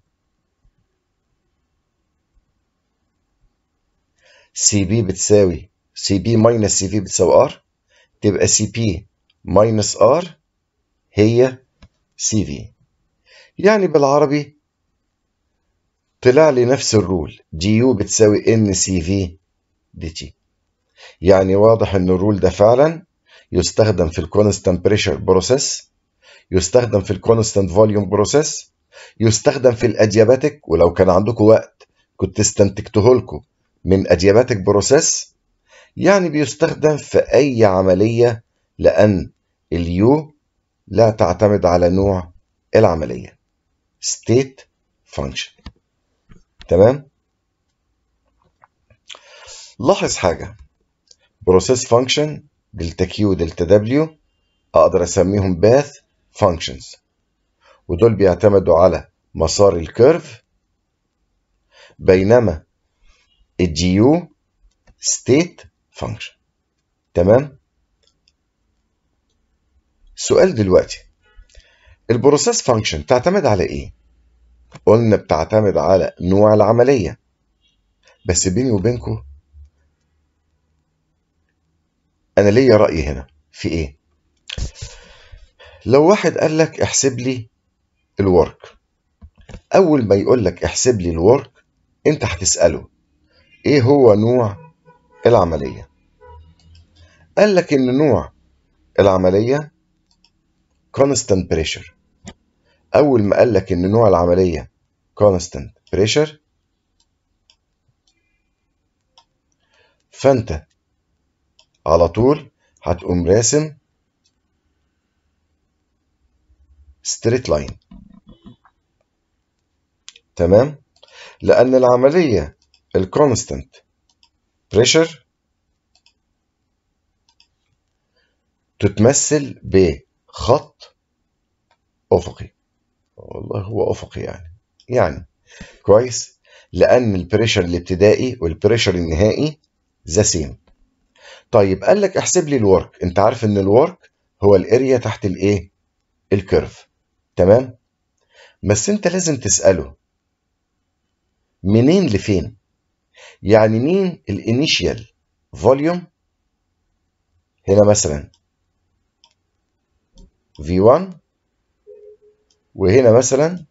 سي بي بتساوي سي بي ماينس سي في بتساوي ار تبقى سي بي ماينس ار هي سي في يعني بالعربي طلع لي نفس الرول جي يو بتساوي ان سي في دي تي يعني واضح ان الرول ده فعلا يستخدم في الكونستانت بريشر بروسيس يستخدم في الكونستانت فوليوم بروسيس يستخدم في الادياباتيك ولو كان عندكم وقت كنت استنتجته لكم من ادياباتيك بروسيس يعني بيستخدم في اي عمليه لان اليو لا تعتمد على نوع العمليه state function تمام لاحظ حاجه بروسيس فانكشن دلتا كيو دلتا دبليو اقدر اسميهم باث فانكشنز ودول بيعتمدوا على مسار الكيرف بينما الجي يو ستيت فانكشن تمام سؤال دلوقتي البروسيس فانكشن تعتمد على ايه قلنا بتعتمد على نوع العمليه بس بيني وبينكم انا ليا راي هنا في ايه لو واحد قال لك احسب لي الورك اول ما يقول لك احسب لي الورك انت هتساله ايه هو نوع العمليه قال لك ان نوع العمليه constant pressure اول ما قال لك ان نوع العمليه constant pressure فانت على طول هتقوم راسم ستريت لاين تمام لان العمليه الكونستانت بريشر تتمثل بخط افقي والله هو افقي يعني يعني كويس لان البريشر الابتدائي والبريشر النهائي ذا سيم طيب قال لك احسب لي الورك انت عارف ان الورك هو الاريا تحت الايه الكيرف تمام بس انت لازم تساله منين لفين يعني مين الانيشيال فوليوم هنا مثلا V1 وهنا مثلا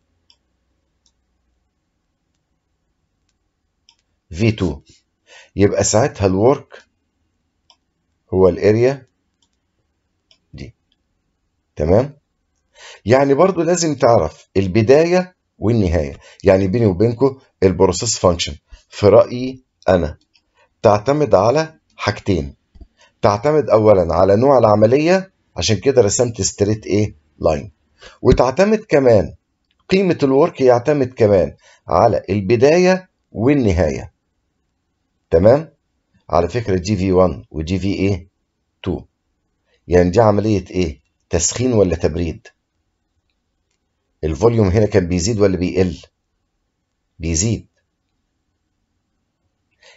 V2 يبقى ساعتها الورك هو الاريا دي تمام يعني برضو لازم تعرف البداية والنهاية يعني بيني وبينكم البروسيس فانكشن في رأيي أنا تعتمد على حاجتين تعتمد أولا على نوع العملية عشان كده رسمت ستريت ايه لاين وتعتمد كمان قيمة الورك يعتمد كمان على البداية والنهاية تمام على فكرة جي في 1 وجي في ايه 2 يعني دي عملية ايه تسخين ولا تبريد الفوليوم هنا كان بيزيد ولا بيقل بيزيد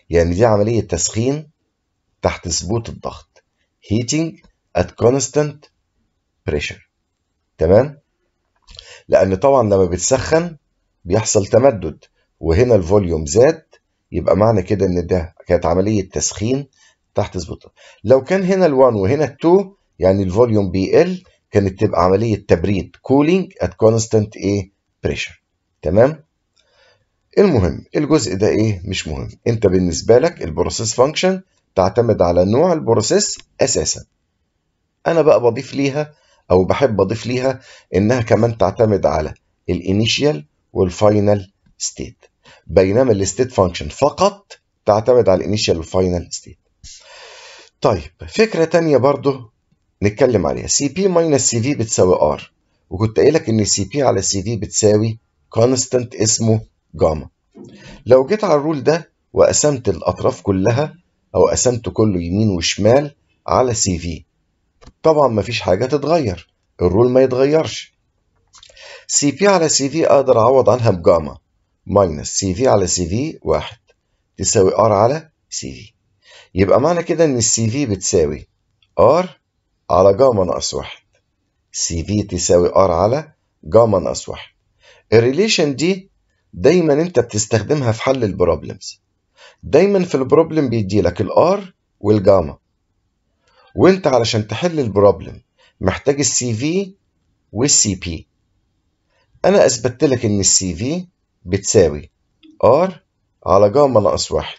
يعني دي عملية تسخين تحت ثبوت الضغط heating at constant pressure تمام لأن طبعا لما بتسخن بيحصل تمدد وهنا الفوليوم زاد يبقى معنى كده ان ده كانت عملية تسخين تحت ثبوت لو كان هنا ال1 وهنا ال2 يعني الفوليوم بيقل كانت تبقى عملية تبريد cooling at constant ايه pressure تمام المهم الجزء ده ايه مش مهم انت بالنسبة لك البروسيس فانكشن تعتمد على نوع البروسيس اساسا انا بقى بضيف ليها او بحب اضيف ليها انها كمان تعتمد على الانيشيال والفاينل ستيت بينما الستيت فانكشن فقط تعتمد على الانيشيال والفاينل ستيت طيب فكرة تانية برضو نتكلم عليها سي بي ماينس سي في بتساوي ار وكنت قايل لك ان سي بي على سي في بتساوي كونستانت اسمه جاما لو جيت على الرول ده وقسمت الاطراف كلها او قسمت كله يمين وشمال على سي في طبعا مفيش حاجة تتغير الرول ما يتغيرش سي بي على سي في اقدر اعوض عنها بجاما ماينس سي في على سي في واحد تساوي ار على سي في يبقى معنى كده ان السي في بتساوي ار على جاما ناقص واحد سي في تساوي ار على جاما ناقص واحد الريليشن دي دايما انت بتستخدمها في حل البروبلمز دايما في البروبلم بيدي لك الار والجاما وانت علشان تحل البروبلم محتاج السي في والسي بي انا اثبتت لك ان السي في بتساوي ار على جاما ناقص واحد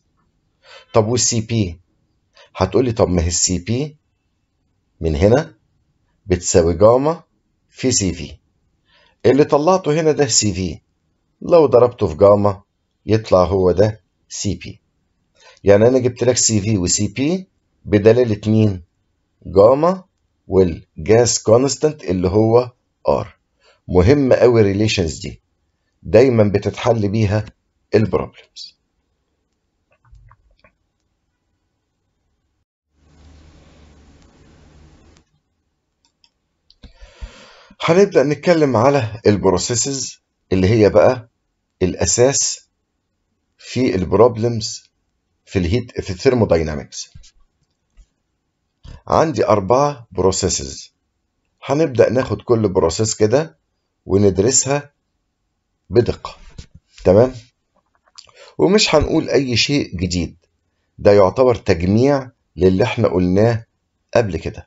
طب والسي بي هتقولي طب ما هي السي بي من هنا بتساوي جاما في سي في اللي طلعته هنا ده سي في لو ضربته في جاما يطلع هو ده سي بي يعني انا جبت لك سي في وسي بي بدلالة مين جاما والجاس كونستانت اللي هو ار مهم قوي الريليشنز دي دايما بتتحل بيها البروبلمز هنبدأ نتكلم على البروسيسز اللي هي بقى الأساس في البروبلمز في الهيت في الثيرموداينامكس عندي أربعة بروسيسز هنبدأ ناخد كل بروسيس كده وندرسها بدقة تمام ومش هنقول أي شيء جديد ده يعتبر تجميع للي احنا قلناه قبل كده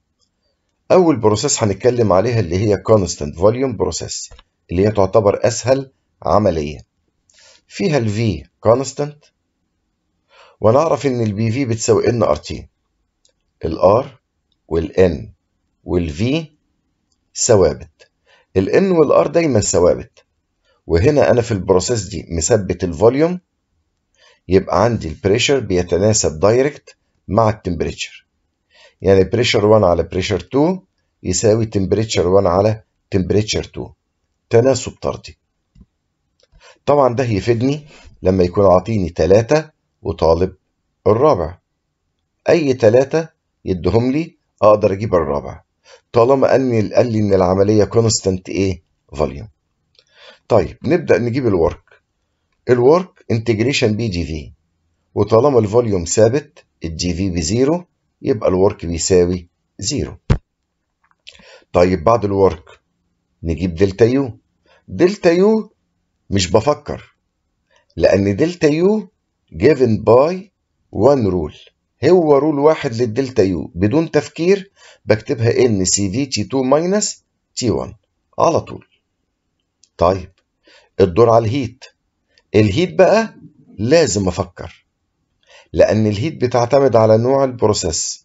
أول بروسيس هنتكلم عليها اللي هي constant volume process اللي هي تعتبر أسهل عملية فيها ال V constant ونعرف إن ال BV بتساوي NRT ال R وال N وال V ثوابت ال N وال R دايما ثوابت وهنا أنا في البروسيس دي مثبت الفوليوم يبقى عندي البريشر بيتناسب دايركت مع التمبريتشر يعني بريشر 1 على بريشر 2 يساوي تمبريتشر 1 على تمبريتشر 2 تناسب طردي طبعا ده يفيدني لما يكون عاطيني 3 وطالب الرابع اي 3 يدهم لي اقدر اجيب الرابع طالما اني قال لي ان العمليه كونستانت ايه فوليوم طيب نبدا نجيب الورك الورك انتجريشن بي جي في وطالما الفوليوم ثابت الجي في بزيرو يبقى الورك بيساوي زيرو طيب بعد الورك نجيب دلتا يو دلتا يو مش بفكر لأن دلتا يو given by one rule هو رول واحد للدلتا يو بدون تفكير بكتبها ان سي في تي 2 ماينس تي 1 على طول طيب الدور على الهيت الهيت بقى لازم افكر لان الهيت بتعتمد على نوع البروسيس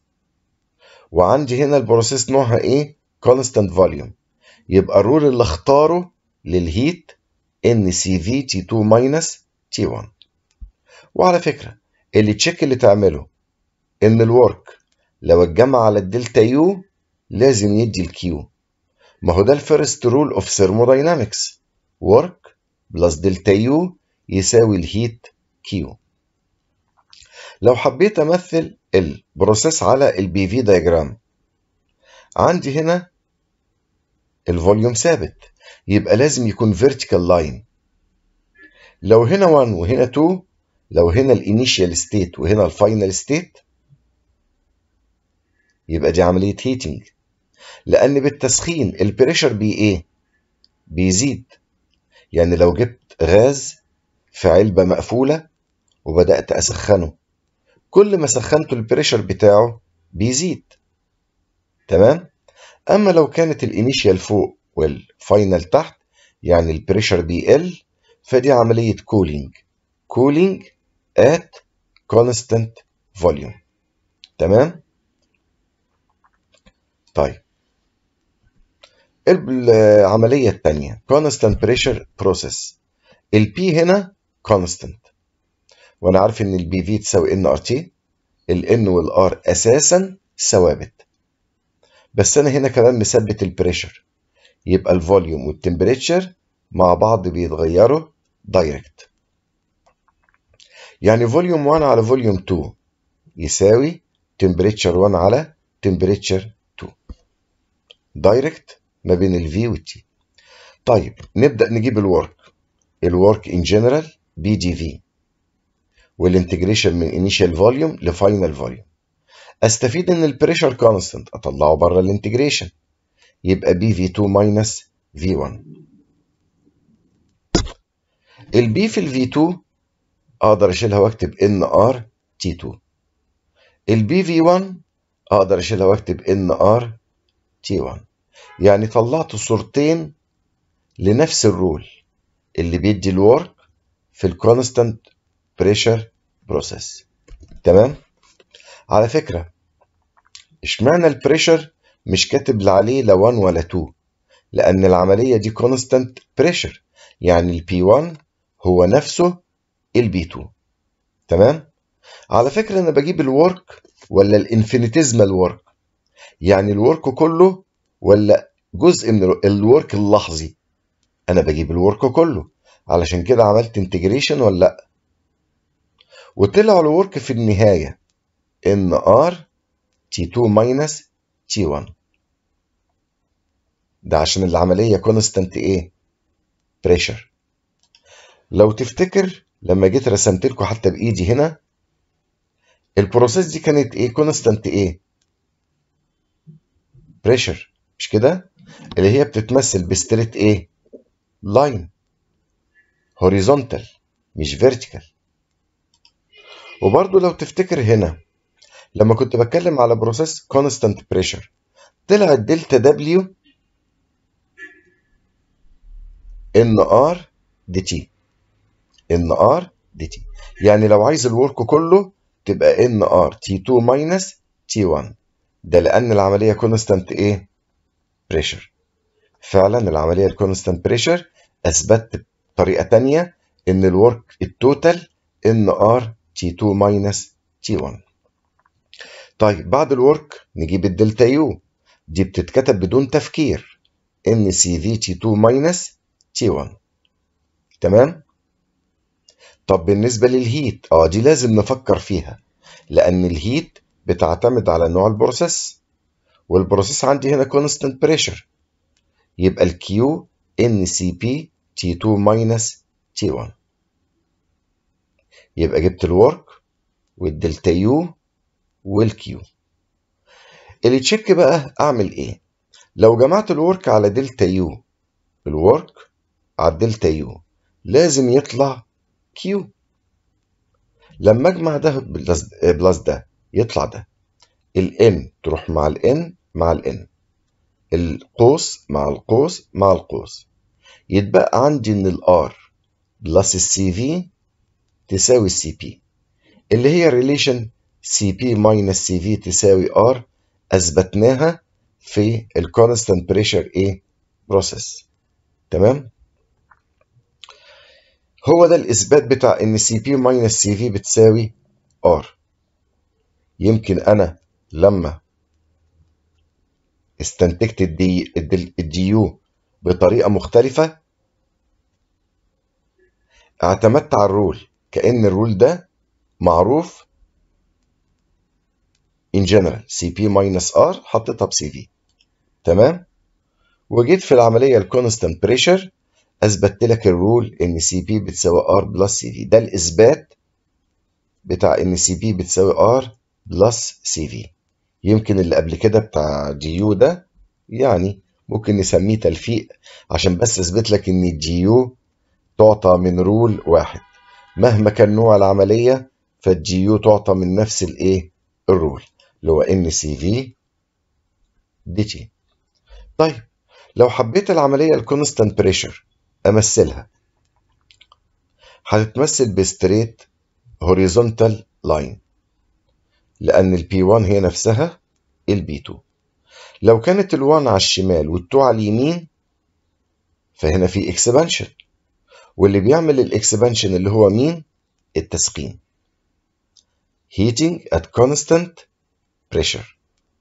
وعندي هنا البروسيس نوعها ايه constant volume يبقى الرول اللي اختاره للهيت ان سي في تي 2 ماينس تي 1 وعلى فكره اللي تشيك اللي تعمله ان الورك لو اتجمع على الدلتا يو لازم يدي الكيو ما هو ده الفيرست رول اوف ثيرموداينامكس ورك بلس دلتا يو يساوي الهيت كيو لو حبيت امثل البروسيس على البي في دايجرام عندي هنا الفوليوم ثابت يبقى لازم يكون فيرتيكال لاين لو هنا 1 وهنا 2 لو هنا الانيشيال ستيت وهنا الفاينل ستيت يبقى دي عملية هيتنج لأن بالتسخين البريشر بي إيه؟ بيزيد يعني لو جبت غاز في علبة مقفولة وبدأت أسخنه كل ما سخنت البريشر بتاعه بيزيد تمام؟ أما لو كانت الانيشيال فوق والفاينل تحت يعني البريشر بيقل فدي عملية كولينج كولينج at constant volume تمام طيب العملية الثانية constant pressure process ال P هنا constant وانا عارف ان ال BV تساوي ان تي ال N وال R اساسا ثوابت بس انا هنا كمان مثبت البريشر يبقى الفوليوم والتمبريتشر مع بعض بيتغيروا دايركت يعني فوليوم 1 على فوليوم 2 يساوي تمبريتشر 1 على تمبريتشر 2 دايركت ما بين الفي والتي طيب نبدا نجيب الورك الورك ان جنرال بي دي في والانتجريشن من انيشال فوليوم لفاينل فوليوم استفيد ان البريشر كونستنت اطلعه بره الانتجريشن يبقى بي في 2 ماينس في 1 البي في الفي 2 اقدر اشيلها واكتب ان ار تي 2 البي في 1 اقدر اشيلها واكتب ان ار تي 1 يعني طلعت صورتين لنفس الرول اللي بيدي الورك في الكونستانت بريشر بروسيس تمام على فكره اشمعنى البريشر مش كاتب لا عليه لا 1 ولا 2 لان العمليه دي كونستانت بريشر يعني البي 1 هو نفسه البي 2 تمام على فكره انا بجيب الورك ولا الانفينيتيزمال ورك يعني الورك كله ولا جزء من الورك اللحظي انا بجيب الورك كله علشان كده عملت انتجريشن ولا لا وطلع الورك في النهايه ان ار تي 2 ماينس تي 1 ده عشان العمليه كونستانت ايه بريشر لو تفتكر لما جيت رسمت لكم حتى بايدي هنا البروسيس دي كانت ايه كونستانت ايه بريشر مش كده اللي هي بتتمثل بستريت ايه لاين هوريزونتال مش فيرتيكال وبرضو لو تفتكر هنا لما كنت بتكلم على بروسيس كونستانت بريشر طلع الدلتا دبليو ان ار دي تي ان ار دي تي يعني لو عايز الورك كله تبقى ان ار تي 2 ماينس تي 1 ده لان العمليه كونستانت ايه بريشر فعلا العمليه الكونستانت بريشر اثبتت بطريقه تانية ان الورك التوتال ان ار تي 2 ماينس تي 1 طيب بعد الورك نجيب الدلتا يو دي بتتكتب بدون تفكير ان سي في تي 2 ماينس تي 1 تمام طب بالنسبه للهيت اه دي لازم نفكر فيها لان الهيت بتعتمد على نوع البروسيس والبروسيس عندي هنا كونستانت بريشر يبقى الكيو ان سي بي تي 2 ماينس تي 1 يبقى جبت الورك والدلتا يو والكيو اللي تشيك بقى اعمل ايه لو جمعت الورك على دلتا يو الورك على الدلتا يو لازم يطلع كيو لما اجمع ده بلس ده يطلع ده الان تروح مع الان مع الان القوس مع القوس مع القوس يتبقى عندي ان الار بلس السي في تساوي السي بي اللي هي ريليشن سي بي ماينس سي في تساوي ار اثبتناها في الكونستانت بريشر ايه بروسيس تمام هو ده الاثبات بتاع ان سي بي ماينس سي في بتساوي ار يمكن انا لما استنتجت الدي الدي يو بطريقه مختلفه اعتمدت على الرول كأن الرول ده معروف in general CP minus R حطيتها ب CV تمام وجيت في العملية الكونستانت بريشر أثبتت لك الرول إن CP بتساوي R بلس CV ده الإثبات بتاع ان سي بي بتساوي ار بلس سي في يمكن اللي قبل كده بتاع دي يو ده يعني ممكن نسميه تلفيق عشان بس اثبت لك ان الدي يو تعطى من رول واحد مهما كان نوع العمليه فالجي يو تعطى من نفس الايه الرول اللي هو ان سي في دي تي طيب لو حبيت العمليه الكونستانت بريشر امثلها هتتمثل بستريت هوريزونتال لاين لان البي 1 هي نفسها البي 2 لو كانت ال1 على الشمال وال2 على اليمين فهنا في اكسبانشن واللي بيعمل الاكسبانشن اللي هو مين التسخين heating at constant pressure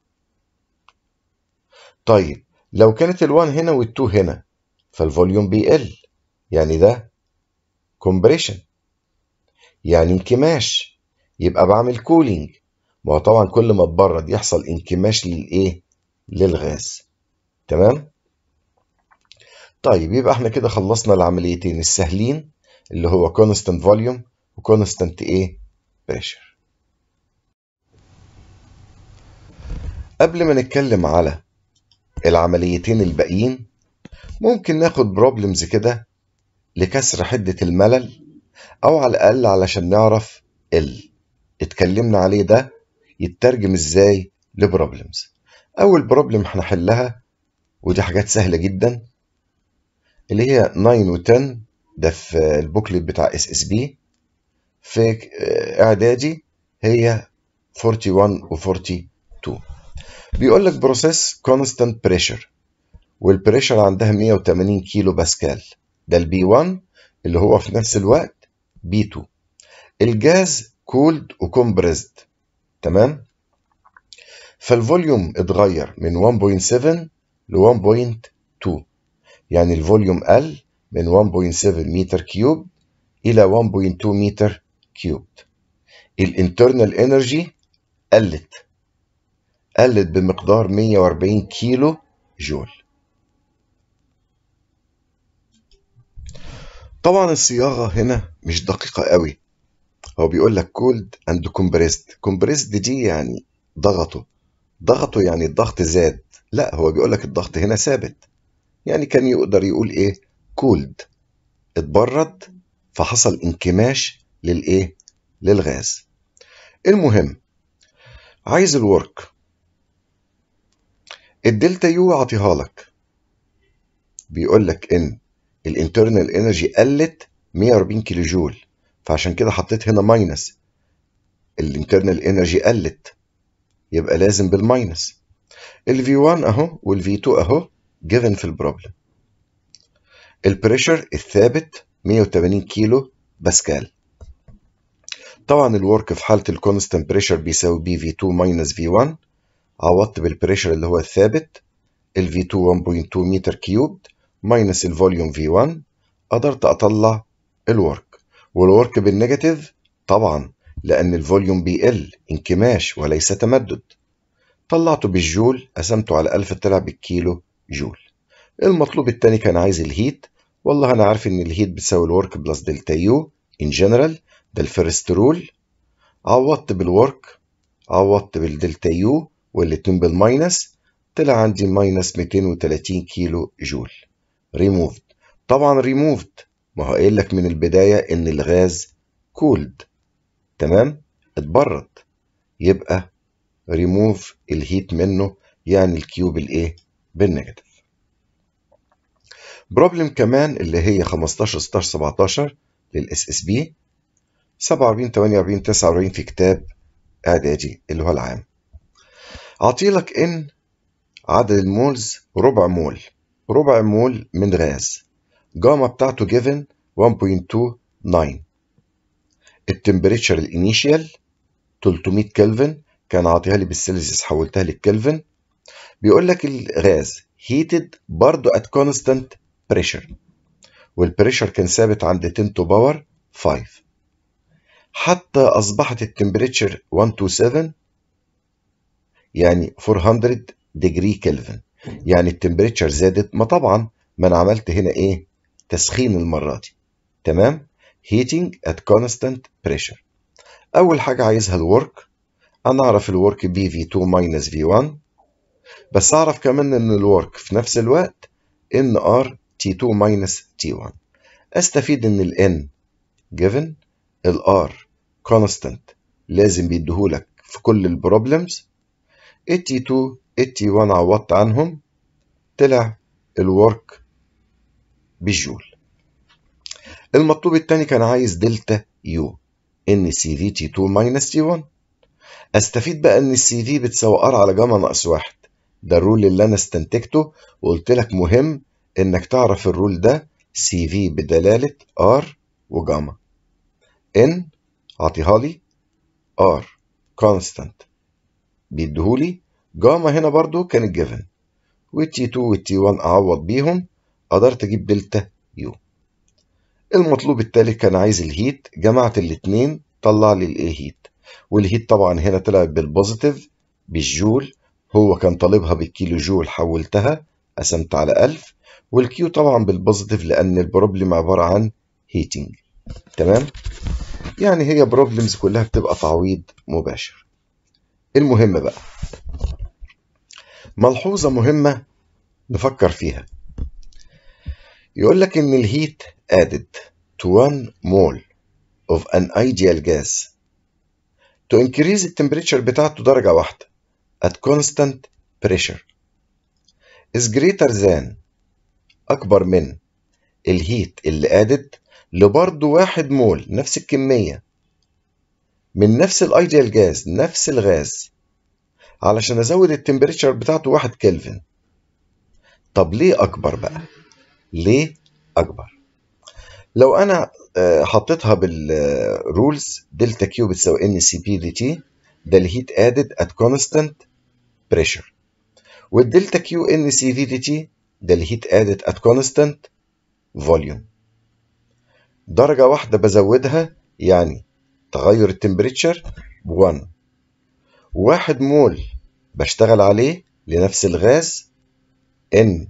طيب لو كانت ال1 هنا وال2 هنا فالفوليوم بيقل يعني ده compression يعني انكماش يبقى بعمل كولينج ما هو طبعا كل ما اتبرد يحصل انكماش للايه للغاز تمام طيب يبقى احنا كده خلصنا العمليتين السهلين اللي هو constant volume و constant ايه pressure قبل ما نتكلم على العمليتين الباقيين ممكن ناخد بروبلمز كده لكسر حدة الملل أو على الأقل علشان نعرف ال اتكلمنا عليه ده يترجم ازاي لبروبلمز أول بروبلم هنحلها ودي حاجات سهلة جدا اللي هي 9 و 10 ده في البوكلت بتاع اس اس بي في اعدادي هي 41 و 42 بيقول لك بروسيس كونستانت بريشر والبريشر عندها 180 كيلو باسكال ده البي 1 اللي هو في نفس الوقت بي 2 الجاز كولد وكومبريزد تمام فالفوليوم اتغير من 1.7 ل 1.2 يعني الفوليوم قل من 1.7 متر كيوب إلى 1.2 متر كيوب الانترنال انرجي قلت قلت بمقدار 140 كيلو جول طبعا الصياغة هنا مش دقيقة قوي هو بيقول لك كولد اند كومبريسد كومبريسد دي يعني ضغطه ضغطه يعني الضغط زاد لا هو بيقول لك الضغط هنا ثابت يعني كان يقدر يقول ايه كولد اتبرد فحصل انكماش للايه للغاز المهم عايز الورك الدلتا يو اعطيها لك بيقول لك ان الانترنال انرجي قلت 140 كيلو جول فعشان كده حطيت هنا ماينس الانترنال انرجي قلت يبقى لازم بالماينس ال V1 اهو وال V2 اهو given في البروبلم البريشر الثابت 180 كيلو باسكال طبعا الورك في حالة الكونستنت بريشر بيساوي بي في 2 ماينس في 1 عوضت بالبريشر اللي هو الثابت ال في 2 1.2 متر كيوب ماينس الفوليوم في 1 قدرت اطلع الورك والورك بالنيجاتيف طبعا لان الفوليوم بيقل انكماش وليس تمدد طلعته بالجول قسمته على 1000 طلع بالكيلو جول المطلوب التاني كان عايز الهيت والله انا عارف ان الهيت بتساوي الورك بلس دلتا يو ان جنرال ده الفيرست رول عوضت بالورك عوضت بالدلتا يو والاتنين بالماينس طلع عندي ماينس 230 كيلو جول ريموفد طبعا ريموفد ما هو قايل لك من البداية ان الغاز كولد تمام اتبرد يبقى ريموف الهيت منه يعني الكيوب الايه بالنيجاتيف بروبلم كمان اللي هي 15 16 17 للاس اس بي 47 48 49 في كتاب اعدادي اللي هو العام اعطيلك ان عدد المولز ربع مول ربع مول من غاز جاما بتاعته جيفن 1.29 التمبريتشر الانيشيال 300 كلفن كان عاطيها لي بالسيلسيوس حولتها للكلفن بيقول لك الغاز هيتد برضه at constant pressure والبريشر كان ثابت عند 10 to power 5 حتى أصبحت التمبريتشر 127 يعني 400 ديجري كلفن يعني التمبريتشر زادت ما طبعا ما انا عملت هنا ايه تسخين المرة دي تمام heating at constant pressure اول حاجه عايزها الورك انا اعرف الورك بي في 2 ماينس في 1 بس اعرف كمان ان الورك في نفس الوقت ان ار تي 2 ماينس تي 1 استفيد ان ال n given ال r constant لازم بيديهولك في كل البروبلمز ال t2 ال t1 عوضت عنهم طلع الورك بالجول المطلوب التاني كان عايز دلتا يو ان سي في تي 2 ماينس تي 1 استفيد بقى ان السي في بتساوي ار على جاما ناقص واحد ده الرول اللي انا استنتجته وقلت لك مهم انك تعرف الرول ده سي في بدلالة ار وجاما ان عطيها لي ار كونستانت بيديهولي جاما هنا برضو كانت جيفن والتي 2 والتي 1 اعوض بيهم قدرت اجيب دلتا يو المطلوب التالت كان عايز الهيت جمعت الاتنين طلع لي الايه هيت والهيت طبعا هنا طلعت بالبوزيتيف بالجول هو كان طالبها بالكيلو جول حولتها قسمت على 1000 والكيو طبعا بالبوزيتيف لان البروبلم عباره عن هيتنج تمام يعني هي بروبلمز كلها بتبقى تعويض مباشر المهم بقى ملحوظه مهمه نفكر فيها يقول لك ان الهيت added to one mole of an ideal gas to increase التمبريتشر بتاعته درجة واحدة at constant pressure is greater than أكبر من الهيت اللي added لبرضه واحد مول نفس الكمية من نفس الايديال جاز نفس الغاز علشان ازود التمبريتشر بتاعته واحد كلفن طب ليه اكبر بقى ليه اكبر لو انا حطيتها بالرولز دلتا كيو بتساوي ان سي بي دي تي ده الهيت ادد ات كونستانت بريشر والدلتا كيو ان سي في دي تي ده الهيت ادد ات كونستانت فوليوم درجة واحدة بزودها يعني تغير التمبريتشر بوان واحد مول بشتغل عليه لنفس الغاز ان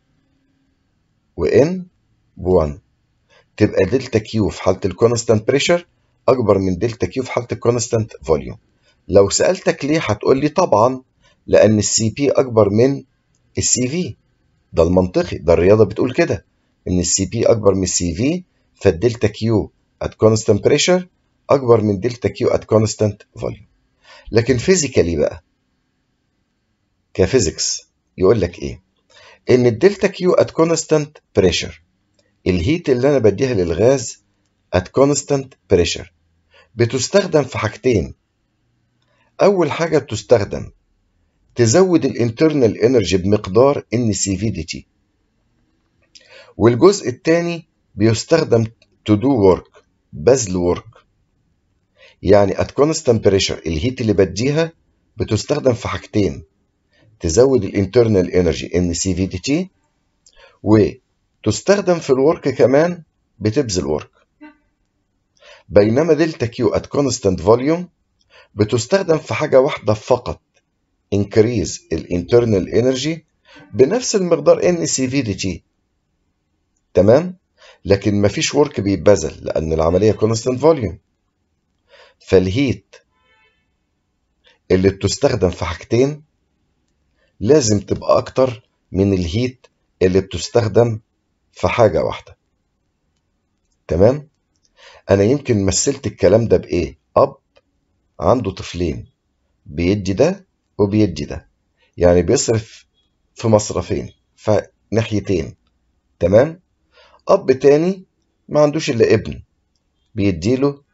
وان بوان تبقى دلتا كيو في حالة الكونستانت بريشر أكبر من دلتا كيو في حالة الكونستانت فوليوم لو سألتك ليه هتقول لي طبعا لأن السي بي أكبر من السي في ده المنطقي ده الرياضة بتقول كده إن السي بي أكبر من السي في فالدلتا كيو at constant pressure أكبر من دلتا كيو at constant volume لكن فيزيكالي بقى كفيزيكس يقول لك إيه إن الدلتا كيو at constant pressure الهيت اللي أنا بديها للغاز at constant pressure بتستخدم في حاجتين أول حاجة بتستخدم تزود الانترنال انرجي بمقدار ان سي في دي تي والجزء الثاني بيستخدم to do work بذل work يعني at constant pressure الهيت اللي بديها بتستخدم في حاجتين تزود الانترنال انرجي ان سي في دي تي وتستخدم في الورك كمان بتبذل ورك بينما دلتا كيو at constant volume بتستخدم في حاجة واحدة فقط increase الانترنال انرجي بنفس المقدار ان سي في دي تي تمام لكن مفيش ورك بيتبذل لان العمليه كونستانت فوليوم فالهيت اللي بتستخدم في حاجتين لازم تبقى اكتر من الهيت اللي بتستخدم في حاجه واحده تمام انا يمكن مثلت الكلام ده بايه اب عنده طفلين بيدي ده وبيدي ده يعني بيصرف في مصرفين في ناحيتين تمام اب تاني ما عندوش الا ابن بيديله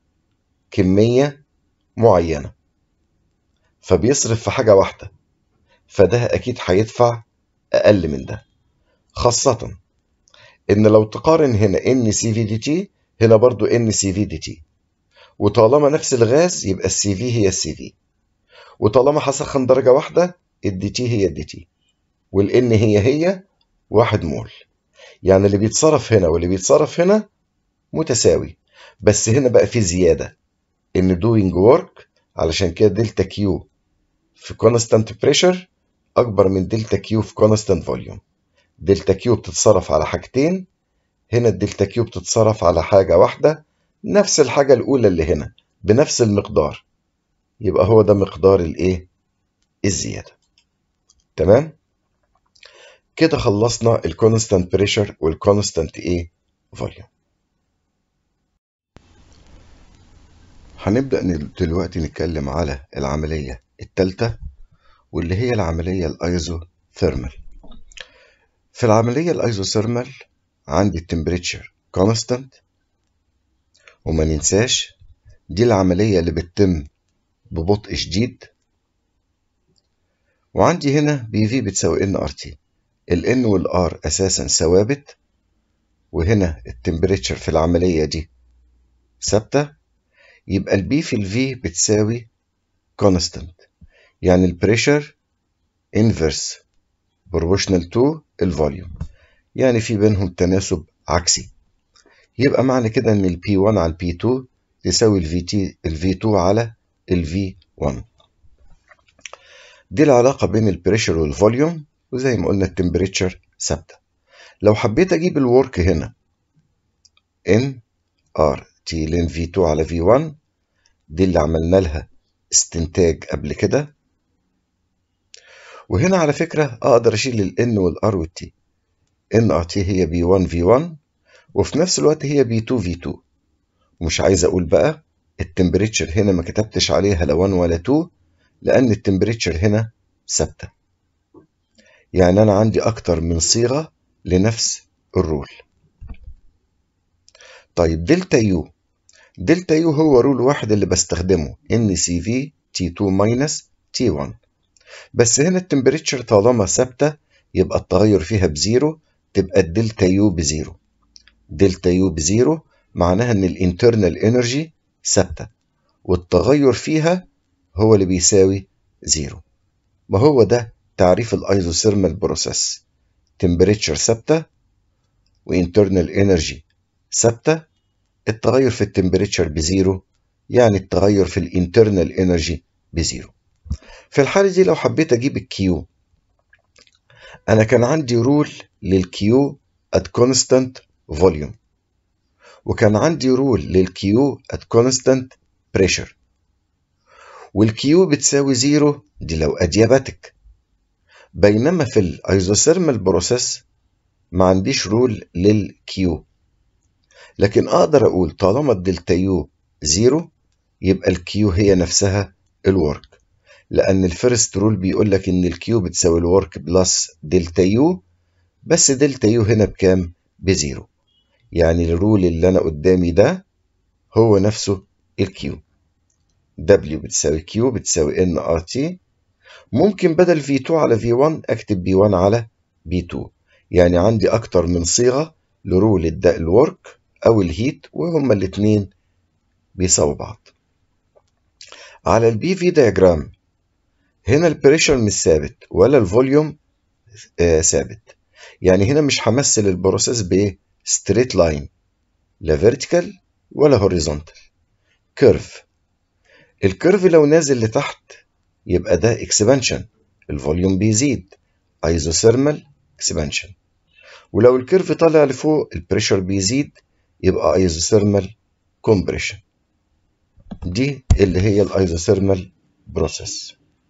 كمية معينة فبيصرف في حاجة واحدة فده أكيد هيدفع أقل من ده خاصة إن لو تقارن هنا ان سي في دي تي هنا برضو ان سي في دي تي وطالما نفس الغاز يبقى السي في هي السي في وطالما هسخن درجة واحدة الدي تي هي الدي تي والان هي هي واحد مول يعني اللي بيتصرف هنا واللي بيتصرف هنا متساوي بس هنا بقى في زيادة ان doing work علشان كده دلتا كيو في constant pressure اكبر من دلتا كيو في constant volume دلتا كيو بتتصرف على حاجتين هنا الدلتا كيو بتتصرف على حاجة واحدة نفس الحاجة الأولى اللي هنا بنفس المقدار يبقى هو ده مقدار الايه الزياده تمام كده خلصنا الكونستانت بريشر والكونستانت ايه فوليوم هنبدأ دلوقتي نتكلم على العملية الثالثة واللي هي العملية الايزو ثيرمال في العملية الايزوثيرمال عندي التمبريتشر كونستانت وما ننساش دي العملية اللي بتتم ببطء شديد وعندي هنا بي في بتساوي ان ار تي ال N وال R أساسا ثوابت وهنا التمبريتشر في العملية دي ثابتة يبقى ال B في ال V بتساوي constant يعني البريشر inverse proportional to الفوليوم يعني في بينهم تناسب عكسي يبقى معنى كده ان ال P1 على ال P2 تساوي ال VT ال V2 على ال V1 دي العلاقة بين البريشر والفوليوم وزي ما قلنا التمبريتشر ثابتة لو حبيت أجيب الورك هنا N R T لين V2 على V1 دي اللي عملنا لها استنتاج قبل كده وهنا على فكرة أقدر أشيل ال N وال R وال T N R T هي B1 V1 وفي نفس الوقت هي B2 V2 ومش عايز أقول بقى التمبريتشر هنا ما كتبتش عليها لا 1 ولا 2 لأن التمبريتشر هنا ثابتة يعني أنا عندي أكتر من صيغة لنفس الرول طيب دلتا يو دلتا يو هو رول واحد اللي بستخدمه ان سي في تي 2 ماينس تي 1 بس هنا التمبريتشر طالما ثابتة يبقى التغير فيها بزيرو تبقى الدلتا يو بزيرو دلتا يو بزيرو معناها ان الانترنال انرجي ثابتة والتغير فيها هو اللي بيساوي زيرو ما هو ده تعريف الايزوثيرمال بروسيس تمبريتشر ثابته وانترنال انرجي ثابته التغير في التمبريتشر بزيرو يعني التغير في الانترنال انرجي بزيرو في الحالة دي لو حبيت اجيب الكيو انا كان عندي رول للكيو at constant volume وكان عندي رول للكيو at constant pressure والكيو بتساوي زيرو دي لو ادياباتيك بينما في الايزوثيرمال بروسيس ما عنديش رول للكيو لكن اقدر اقول طالما الدلتا يو زيرو يبقى الكيو هي نفسها الورك لان الفيرست رول بيقول لك ان الكيو بتساوي الورك بلس دلتا يو بس دلتا يو هنا بكام بزيرو يعني الرول اللي انا قدامي ده هو نفسه الكيو W بتساوي Q بتساوي N R T ممكن بدل V2 على V1 أكتب B1 على B2 يعني عندي أكتر من صيغة لرول الورك أو الهيت وهما الاتنين بيساووا بعض على البي في دياجرام هنا البريشر مش ثابت ولا الفوليوم آه ثابت يعني هنا مش همثل البروسيس بستريت لاين لا فيرتيكال ولا هوريزونتال كيرف الكيرف لو نازل لتحت يبقى ده اكسبانشن الفوليوم بيزيد ايزوثيرمال اكسبانشن ولو الكيرف طالع لفوق البريشر بيزيد يبقى ايزوثيرمال كومبريشن دي اللي هي الايزوثيرمال بروسيس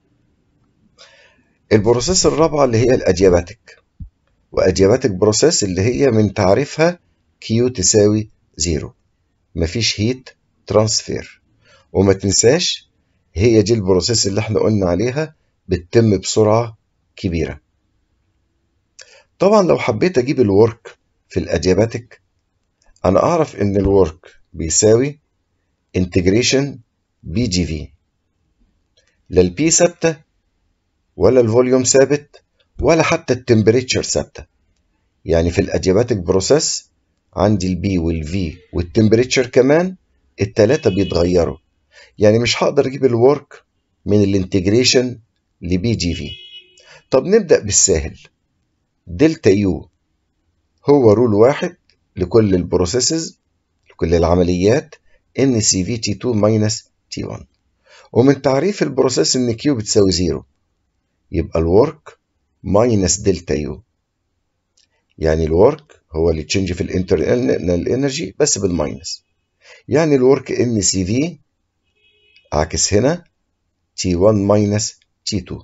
البروسيس الرابعة اللي هي الادياباتيك وادياباتيك بروسيس اللي هي من تعريفها كيو تساوي زيرو مفيش هيت ترانسفير وما تنساش هي دي البروسيس اللي احنا قلنا عليها بتتم بسرعة كبيرة طبعا لو حبيت اجيب الورك في الادياباتيك انا اعرف ان الورك بيساوي انتجريشن بي جي في لا البي ثابتة ولا الفوليوم ثابت ولا حتى التمبريتشر ثابتة يعني في الادياباتيك بروسيس عندي البي والفي والتمبريتشر كمان التلاتة بيتغيروا يعني مش هقدر اجيب الورك من الانتجريشن لبي جي في طب نبدأ بالسهل دلتا يو هو رول واحد لكل البروسيسز لكل العمليات ان سي في تي 2 ماينس تي 1 ومن تعريف البروسيس ان كيو بتساوي زيرو يبقى الورك ماينس دلتا يو يعني الورك هو اللي تشنج في الانترنال انرجي بس بالماينس يعني الورك ان سي في أعكس هنا T1 ماينس T2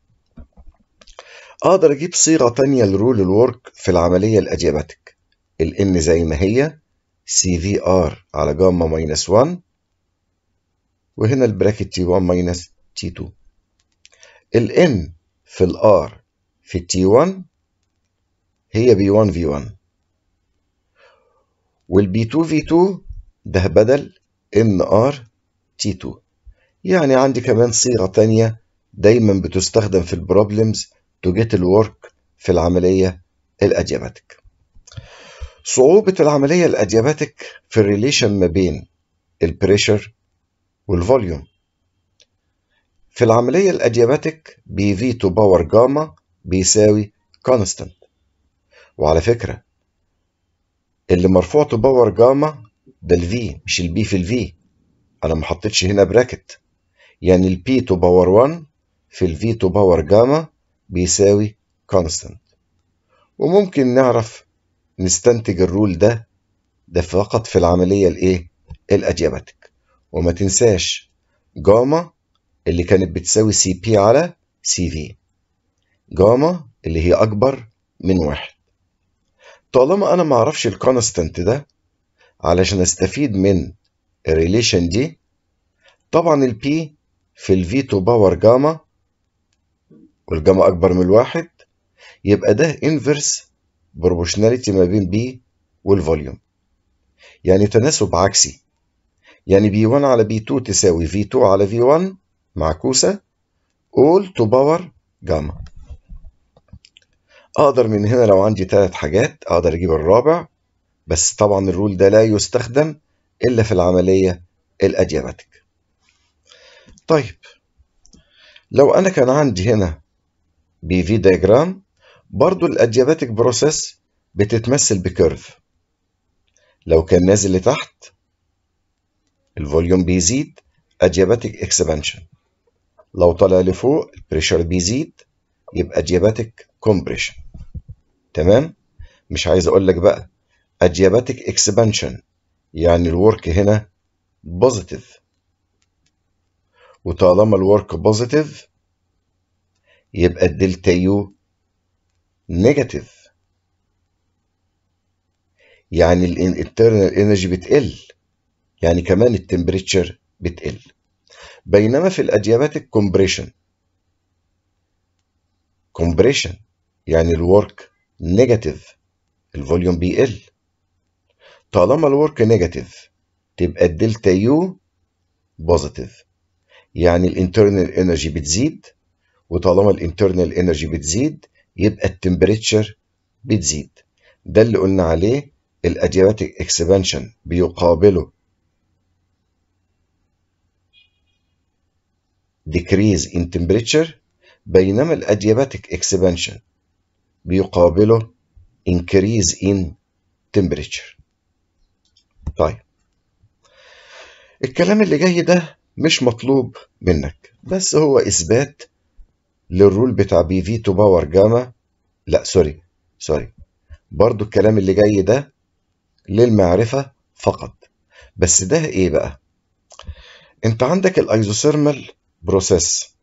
أقدر أجيب صيغة تانية لرول الورك في العملية الأدياباتيك ال N زي ما هي CVR على جاما ماينس 1 وهنا البراكت T1 ماينس T2 ال N في ال R في ال T1 هي B1 V1 وال B2 V2 ده بدل NR T2 يعني عندي كمان صيغة تانية دايما بتستخدم في البروبلمز to get الورك في العملية الأدياباتيك صعوبة العملية الأدياباتيك في الريليشن ما بين البريشر والفوليوم في العملية الأدياباتيك بي في تو باور جاما بيساوي كونستانت وعلى فكرة اللي مرفوع تو باور جاما ده الفي مش البي في الفي أنا ما حطيتش هنا براكت يعني البي تو باور 1 في الفي تو باور جاما بيساوي كونستانت وممكن نعرف نستنتج الرول ده ده فقط في العملية الايه الأدياباتيك وما تنساش جاما اللي كانت بتساوي سي بي على سي في جاما اللي هي أكبر من واحد طالما أنا ما أعرفش الكونستانت ده علشان أستفيد من الريليشن دي طبعا البي في الفي تو باور جاما والجاما أكبر من الواحد يبقى ده انفرس بروبوشناليتي ما بين بي والفوليوم يعني تناسب عكسي يعني بي 1 على بي 2 تساوي في 2 على في 1 معكوسة all to power جاما أقدر من هنا لو عندي ثلاث حاجات أقدر أجيب الرابع بس طبعا الرول ده لا يستخدم إلا في العملية الأدياباتيك طيب لو أنا كان عندي هنا بي في دياجرام برضو الأدياباتيك بروسيس بتتمثل بكيرف لو كان نازل لتحت الفوليوم بيزيد أدياباتيك اكسبانشن لو طلع لفوق البريشر بيزيد يبقى أدياباتيك كومبريشن تمام مش عايز أقول لك بقى أدياباتيك اكسبانشن يعني الورك هنا بوزيتيف وطالما الورك بوزيتيف يبقى الدلتا يو نيجاتيف يعني الانترنال انرجي بتقل يعني كمان التمبريتشر بتقل بينما في الادياباتيك كومبريشن كومبريشن يعني الورك نيجاتيف الفوليوم بيقل طالما الورك نيجاتيف تبقى الدلتا يو بوزيتيف يعني الانترنال انرجي بتزيد وطالما الانترنال انرجي بتزيد يبقى التمبريتشر بتزيد ده اللي قلنا عليه الادياباتيك اكسبانشن بيقابله decrease in temperature بينما الادياباتيك اكسبانشن بيقابله increase in temperature طيب الكلام اللي جاي ده مش مطلوب منك بس هو اثبات للرول بتاع بي في تو باور جاما لا سوري سوري برضو الكلام اللي جاي ده للمعرفة فقط بس ده ايه بقى انت عندك الايزوثيرمال بروسيس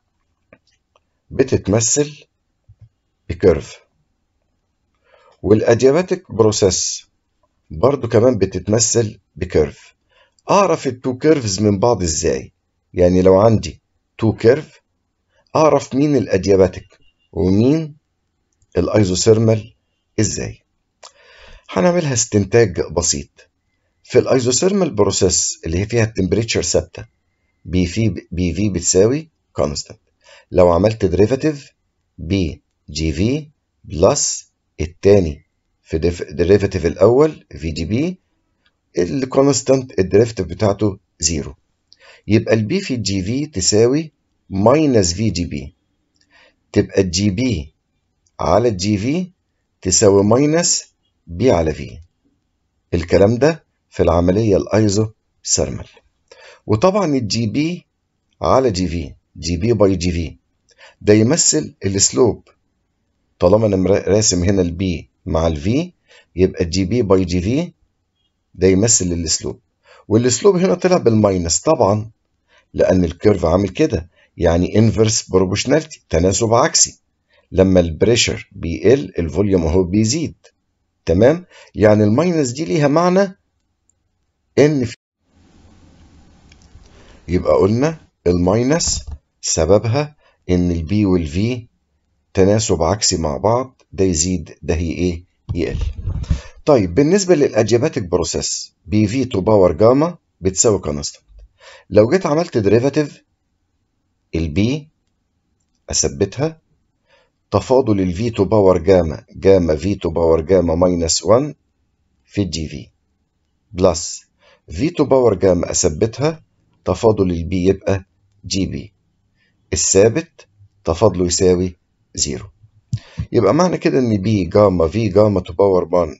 بتتمثل بكيرف والادياباتيك بروسيس برضو كمان بتتمثل بكيرف اعرف التو كيرفز من بعض ازاي يعني لو عندي تو كيرف اعرف مين الادياباتيك ومين الايزوثيرمال ازاي هنعملها استنتاج بسيط في الايزوثيرمال بروسيس اللي هي فيها التمبريتشر ثابته بي في بي في بتساوي كونستانت لو عملت ديريفاتيف بي جي في بلس التاني في ديريفاتيف الاول في جي بي الكونستانت الديريفاتيف بتاعته زيرو يبقى البي في الجي في تساوي ماينس في جي بي تبقى الجي بي على الجي في تساوي ماينس بي على في الكلام ده في العملية الايزو ثيرمال وطبعا الجي بي على جي في جي بي باي جي في ده يمثل السلوب طالما انا راسم هنا البي مع الفي يبقى الجي بي باي جي في ده يمثل السلوب والسلوب هنا طلع بالماينس طبعا لان الكيرف عامل كده يعني انفرس بروبوشناليتي تناسب عكسي لما البريشر بيقل الفوليوم اهو بيزيد تمام يعني الماينس دي ليها معنى ان في يبقى قلنا الماينس سببها ان البي والفي تناسب عكسي مع بعض ده يزيد ده هي ايه يقل طيب بالنسبه للادياباتيك بروسيس بي في تو باور جاما بتساوي كونستانت لو جيت عملت ديريفاتيف البي اثبتها تفاضل الفي تو باور جاما جاما في تو باور جاما ماينس 1 في الجي في بلس في تو باور جاما اثبتها تفاضل البي يبقى جي بي الثابت تفاضله يساوي زيرو يبقى معنى كده ان بي جاما في جاما تو باور 1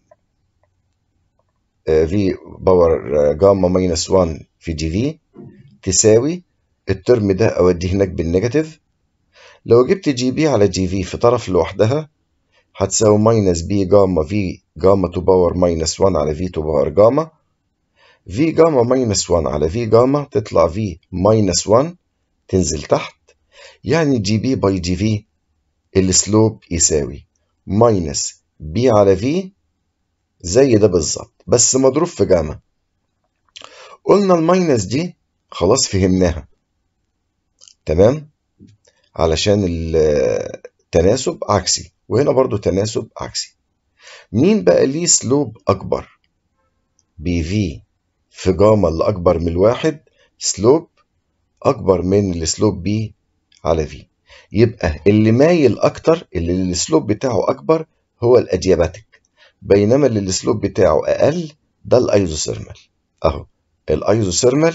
في باور جاما ماينس 1 في جي في تساوي الترم ده اوديه هناك بالنيجاتيف لو جبت جي بي على جي في في طرف لوحدها هتساوي ماينس بي جاما في جاما تو باور ماينس 1 على في تو باور جاما في جاما ماينس 1 على في جاما تطلع في ماينس 1 تنزل تحت يعني جي بي باي جي في السلوب يساوي ماينس بي على في زي ده بالظبط بس مضروب في جاما قلنا الماينس دي خلاص فهمناها تمام علشان التناسب عكسي وهنا برضو تناسب عكسي مين بقى ليه سلوب أكبر بي في في جاما اللي أكبر من الواحد سلوب أكبر من السلوب بي على في يبقى اللي مايل أكتر اللي السلوب بتاعه أكبر هو الأدياباتيك بينما اللي السلوب بتاعه أقل ده الأيزوثيرمال أهو الأيزوثيرمال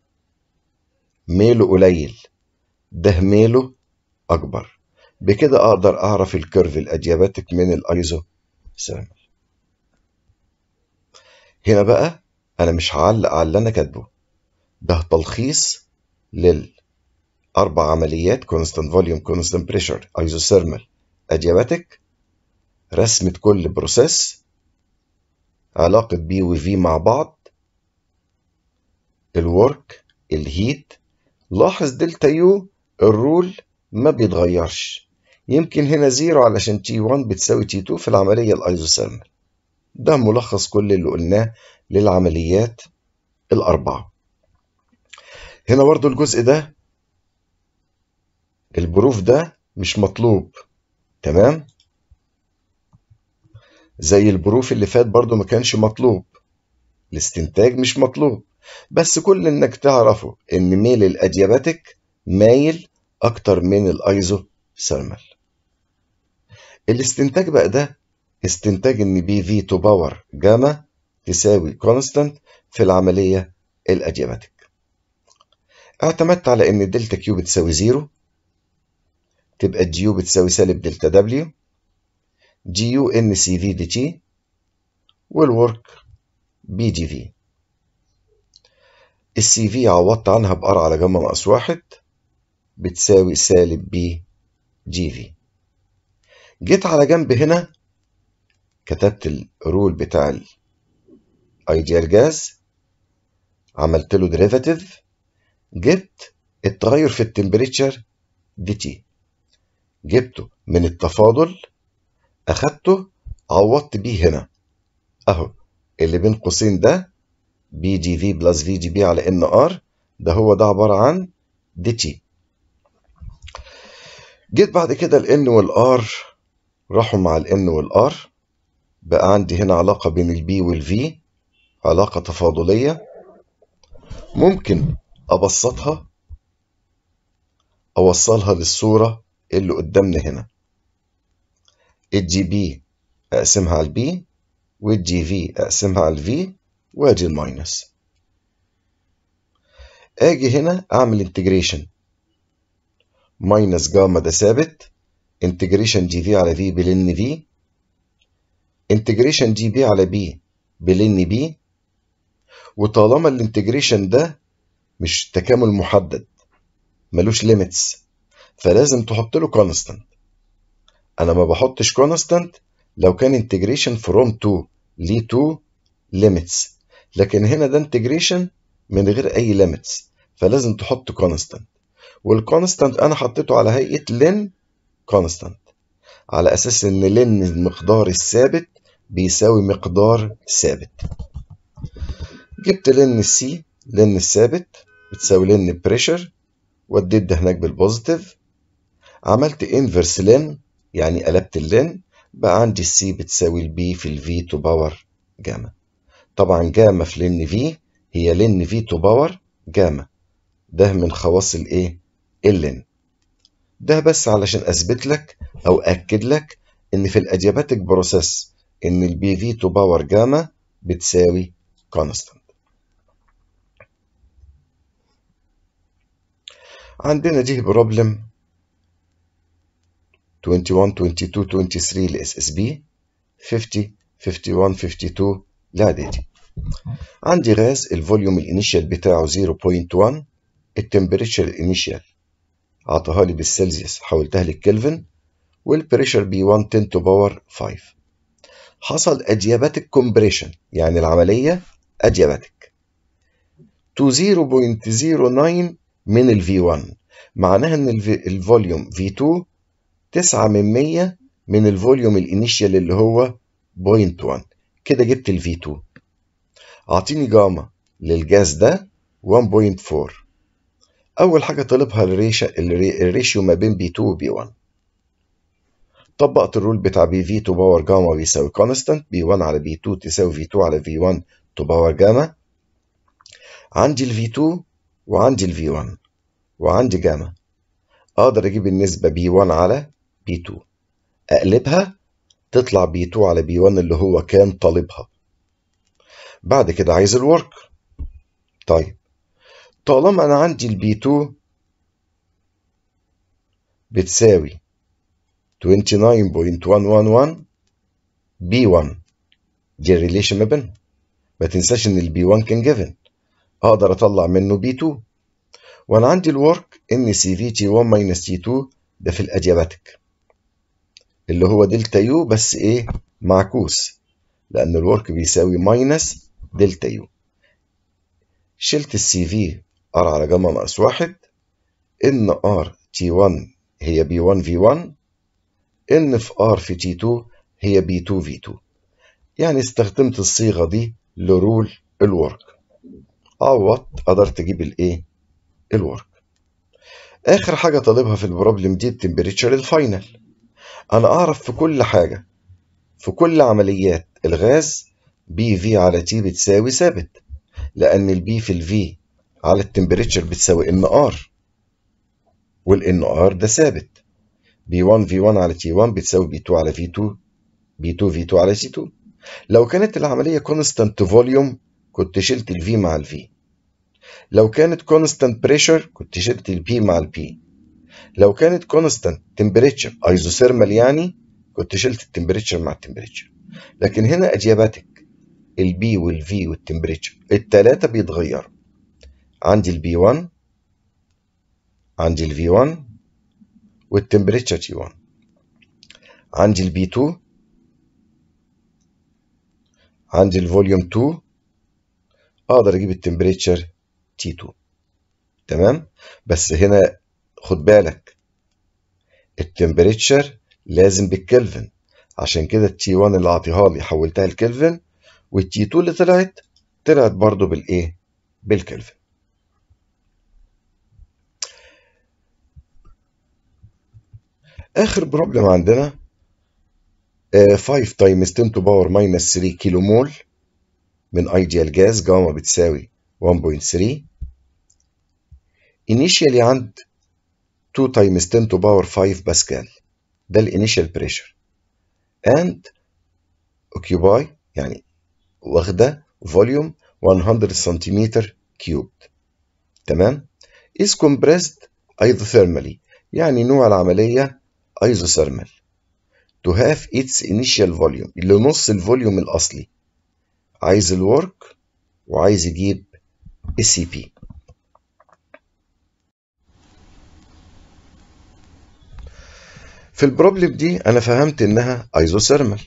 ميله قليل ده ميله أكبر بكده أقدر أعرف الكيرف الأدياباتيك من الأيزو ثيرمال هنا بقى أنا مش هعلق على اللي أنا كاتبه ده تلخيص للأربع عمليات constant volume constant pressure isothermal adiabatic رسمة كل بروسيس علاقة بي وفي مع بعض الورك الهيت لاحظ دلتا يو الرول ما بيتغيرش يمكن هنا زيرو علشان تي 1 بتساوي تي 2 في العملية الايزوثيرمال ده ملخص كل اللي قلناه للعمليات الأربعة هنا برضو الجزء ده البروف ده مش مطلوب تمام زي البروف اللي فات برضو ما كانش مطلوب الاستنتاج مش مطلوب بس كل انك تعرفه ان ميل الادياباتيك مايل اكتر من الايزو ثيرمال الاستنتاج بقى ده استنتاج ان بي في تو باور جاما تساوي كونستانت في العملية الادياباتيك اعتمدت على ان دلتا كيو بتساوي زيرو تبقى جي يو بتساوي سالب دلتا دبليو جي يو ان سي في دي تي والورك بي جي في السي في عوضت عنها بار على جاما ناقص واحد بتساوي سالب بي جي في جيت على جنب هنا كتبت الرول بتاع الايديال جاز عملت له ديريفاتيف جبت التغير في التمبريتشر دي تي جبته من التفاضل اخدته عوضت بيه هنا اهو اللي بين قوسين ده بي جي في بلس في جي بي على ان ار ده هو ده عبارة عن دي تي جيت بعد كده الان والار راحوا مع الان والار بقى عندي هنا علاقة بين البي والفي علاقة تفاضلية ممكن أبسطها أوصلها للصورة اللي قدامنا هنا الجي بي أقسمها على البي والجي في أقسمها على الفي وأدي الماينس أجي هنا أعمل انتجريشن ماينس جاما ده ثابت انتجريشن جي في على في بلن في انتجريشن جي بي على بي بلن بي وطالما الانتجريشن ده مش تكامل محدد ملوش ليميتس فلازم تحط له كونستانت انا ما بحطش كونستانت لو كان انتجريشن فروم تو لي تو ليميتس لكن هنا ده انتجريشن من غير اي ليميتس فلازم تحط كونستانت والكونستانت انا حطيته على هيئه لن كونستانت على اساس ان لن المقدار الثابت بيساوي مقدار ثابت جبت لن السي لن الثابت بتساوي لن بريشر وديت ده هناك بالبوزيتيف عملت انفرس لن يعني قلبت اللن بقى عندي السي بتساوي البي في الفي تو باور جاما طبعا جاما في لن في هي لن في تو باور جاما ده من خواص الايه اللن ده بس علشان اثبت لك او اكد لك ان في الادياباتيك بروسيس ان البي في تو باور جاما بتساوي كونستانت عندنا دي بروبلم 21 22 23 لاس اس بي 50 51 52 لاعدادي عندي غاز الفوليوم الانيشال بتاعه 0.1 التمبريتشر الانيشال عطاها لي بالسلسيوس حولتها للكلفن والبريشر بي 1 10 تو باور 5 حصل ادياباتيك كومبريشن يعني العمليه ادياباتيك تو 0.09 من الفي 1 معناها ان الفوليوم في 2 9 من 100 من الفوليوم الانيشال اللي هو 0.1 كده جبت الفي 2 اعطيني جاما للجاز ده 1.4 اول حاجه طلبها الريشيو ما بين بي 2 وبي 1 طبقت الرول بتاع بي في تو باور جاما بيساوي كونستانت بي 1 على بي 2 تساوي في 2 على في 1 تو باور جاما عندي الفي 2 وعندي الفي 1 وعندي جاما اقدر اجيب النسبه بي 1 على بي 2 اقلبها تطلع بي 2 على بي 1 اللي هو كان طالبها بعد كده عايز الورك طيب طالما انا عندي البي 2 بتساوي 29.111 بي 1 دي الريليشن ما بينهم ما تنساش ان البي 1 كان جيفن اقدر اطلع منه بي 2 وانا عندي الورك ان سي في تي 1 ماينس تي 2 ده في الادياباتيك اللي هو دلتا يو بس ايه معكوس لان الورك بيساوي ماينس دلتا يو شلت السي في ار على جاما ناقص واحد ان ار تي 1 هي بي 1 في 1 ان في ار في تي 2 هي بي 2 في 2 يعني استخدمت الصيغه دي لرول الورك عوضت قدرت اجيب الايه الورك اخر حاجه طالبها في البروبلم دي التمبريتشر الفاينل انا اعرف في كل حاجه في كل عمليات الغاز بي في على تي بتساوي ثابت لان البي في الفي على التمبريتشر بتساوي ان ار والان ار ده ثابت بي 1 في 1 على تي 1 بتساوي بي 2 على في 2 بي 2 في 2 على سي 2 لو كانت العمليه كونستانت فوليوم كنت شلت الفي مع الفي لو كانت كونستانت بريشر كنت شلت البي مع البي لو كانت كونستانت تمبريتشر ايزوثيرمال يعني كنت شلت التمبريتشر مع التمبريتشر لكن هنا ادياباتيك البي والفي والتمبريتشر التلاتة بيتغيروا عندي البي 1 عندي الفي 1 والتمبريتشر تي 1 عندي البي 2 عندي الفوليوم 2 اقدر اجيب التمبريتشر تي 2 تمام بس هنا خد بالك التمبريتشر لازم بالكلفن عشان كده التي 1 اللي اعطيها لي حولتها لكلفن والتي 2 اللي طلعت طلعت برضو بالايه بالكلفن اخر بروبلم عندنا 5 تايمز 10 تو باور ماينس 3 كيلو مول من ايديال جاز جاما بتساوي 1.3 initially عند 2 times 10 to power 5 باسكال ده الانيشال بريشر and occupy يعني واخده فوليوم 100 سنتيمتر كيوب تمام is compressed isothermally يعني نوع العملية isothermal to have its initial volume لنص الفوليوم الأصلي عايز الورك وعايز يجيب السي بي في البروبلم دي انا فهمت انها ايزوثيرمال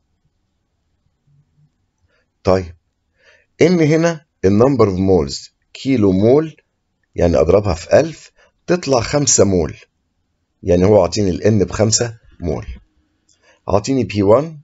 طيب ان هنا النمبر اوف مولز كيلو مول يعني اضربها في 1000 تطلع 5 مول يعني هو عاطيني الان بخمسة مول عاطيني بي 1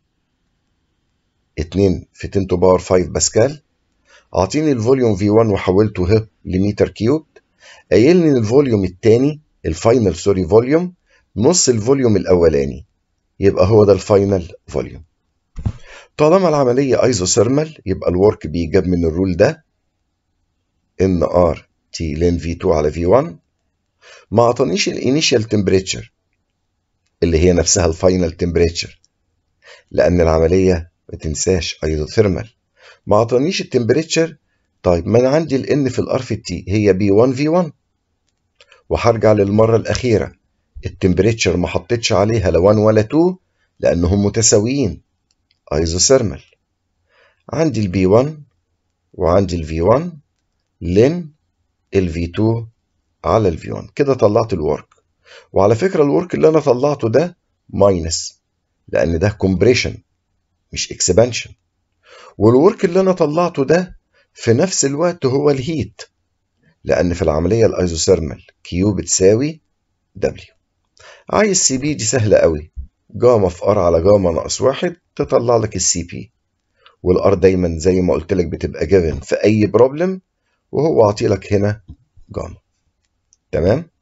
2 في 10 تو باور 5 باسكال عاطيني الفوليوم في 1 وحولته ه لمتر كيوب قايل لي الفوليوم الثاني الفاينل سوري فوليوم نص الفوليوم الاولاني يبقى هو ده الفاينل فوليوم طالما العملية ايزوثيرمال يبقى الورك بيجاب من الرول ده ان ار تي لين في 2 على في 1 ما اعطانيش الانيشال تمبريتشر اللي هي نفسها الفاينل تمبريتشر لان العملية ما تنساش ايزوثيرمال ما اعطانيش التمبريتشر طيب ما انا عندي الان في الار في التي هي بي 1 في 1 وهرجع للمرة الأخيرة التمبريتشر ما حطيتش عليها لا 1 ولا 2 لأنهم متساويين ايزوثيرمال عندي البي 1 وعندي الفي 1 لين الفي 2 على الفي 1 كده طلعت الورك وعلى فكرة الورك اللي أنا طلعته ده ماينس لأن ده كومبريشن مش اكسبانشن والورك اللي أنا طلعته ده في نفس الوقت هو الهيت لأن في العملية الأيزوثيرمال كيو بتساوي دبليو عايز سي بي دي سهلة قوي جاما في ار على جاما ناقص واحد تطلع لك السي بي والار دايما زي ما قلت لك بتبقى جيفن في أي بروبلم وهو عاطي لك هنا جاما تمام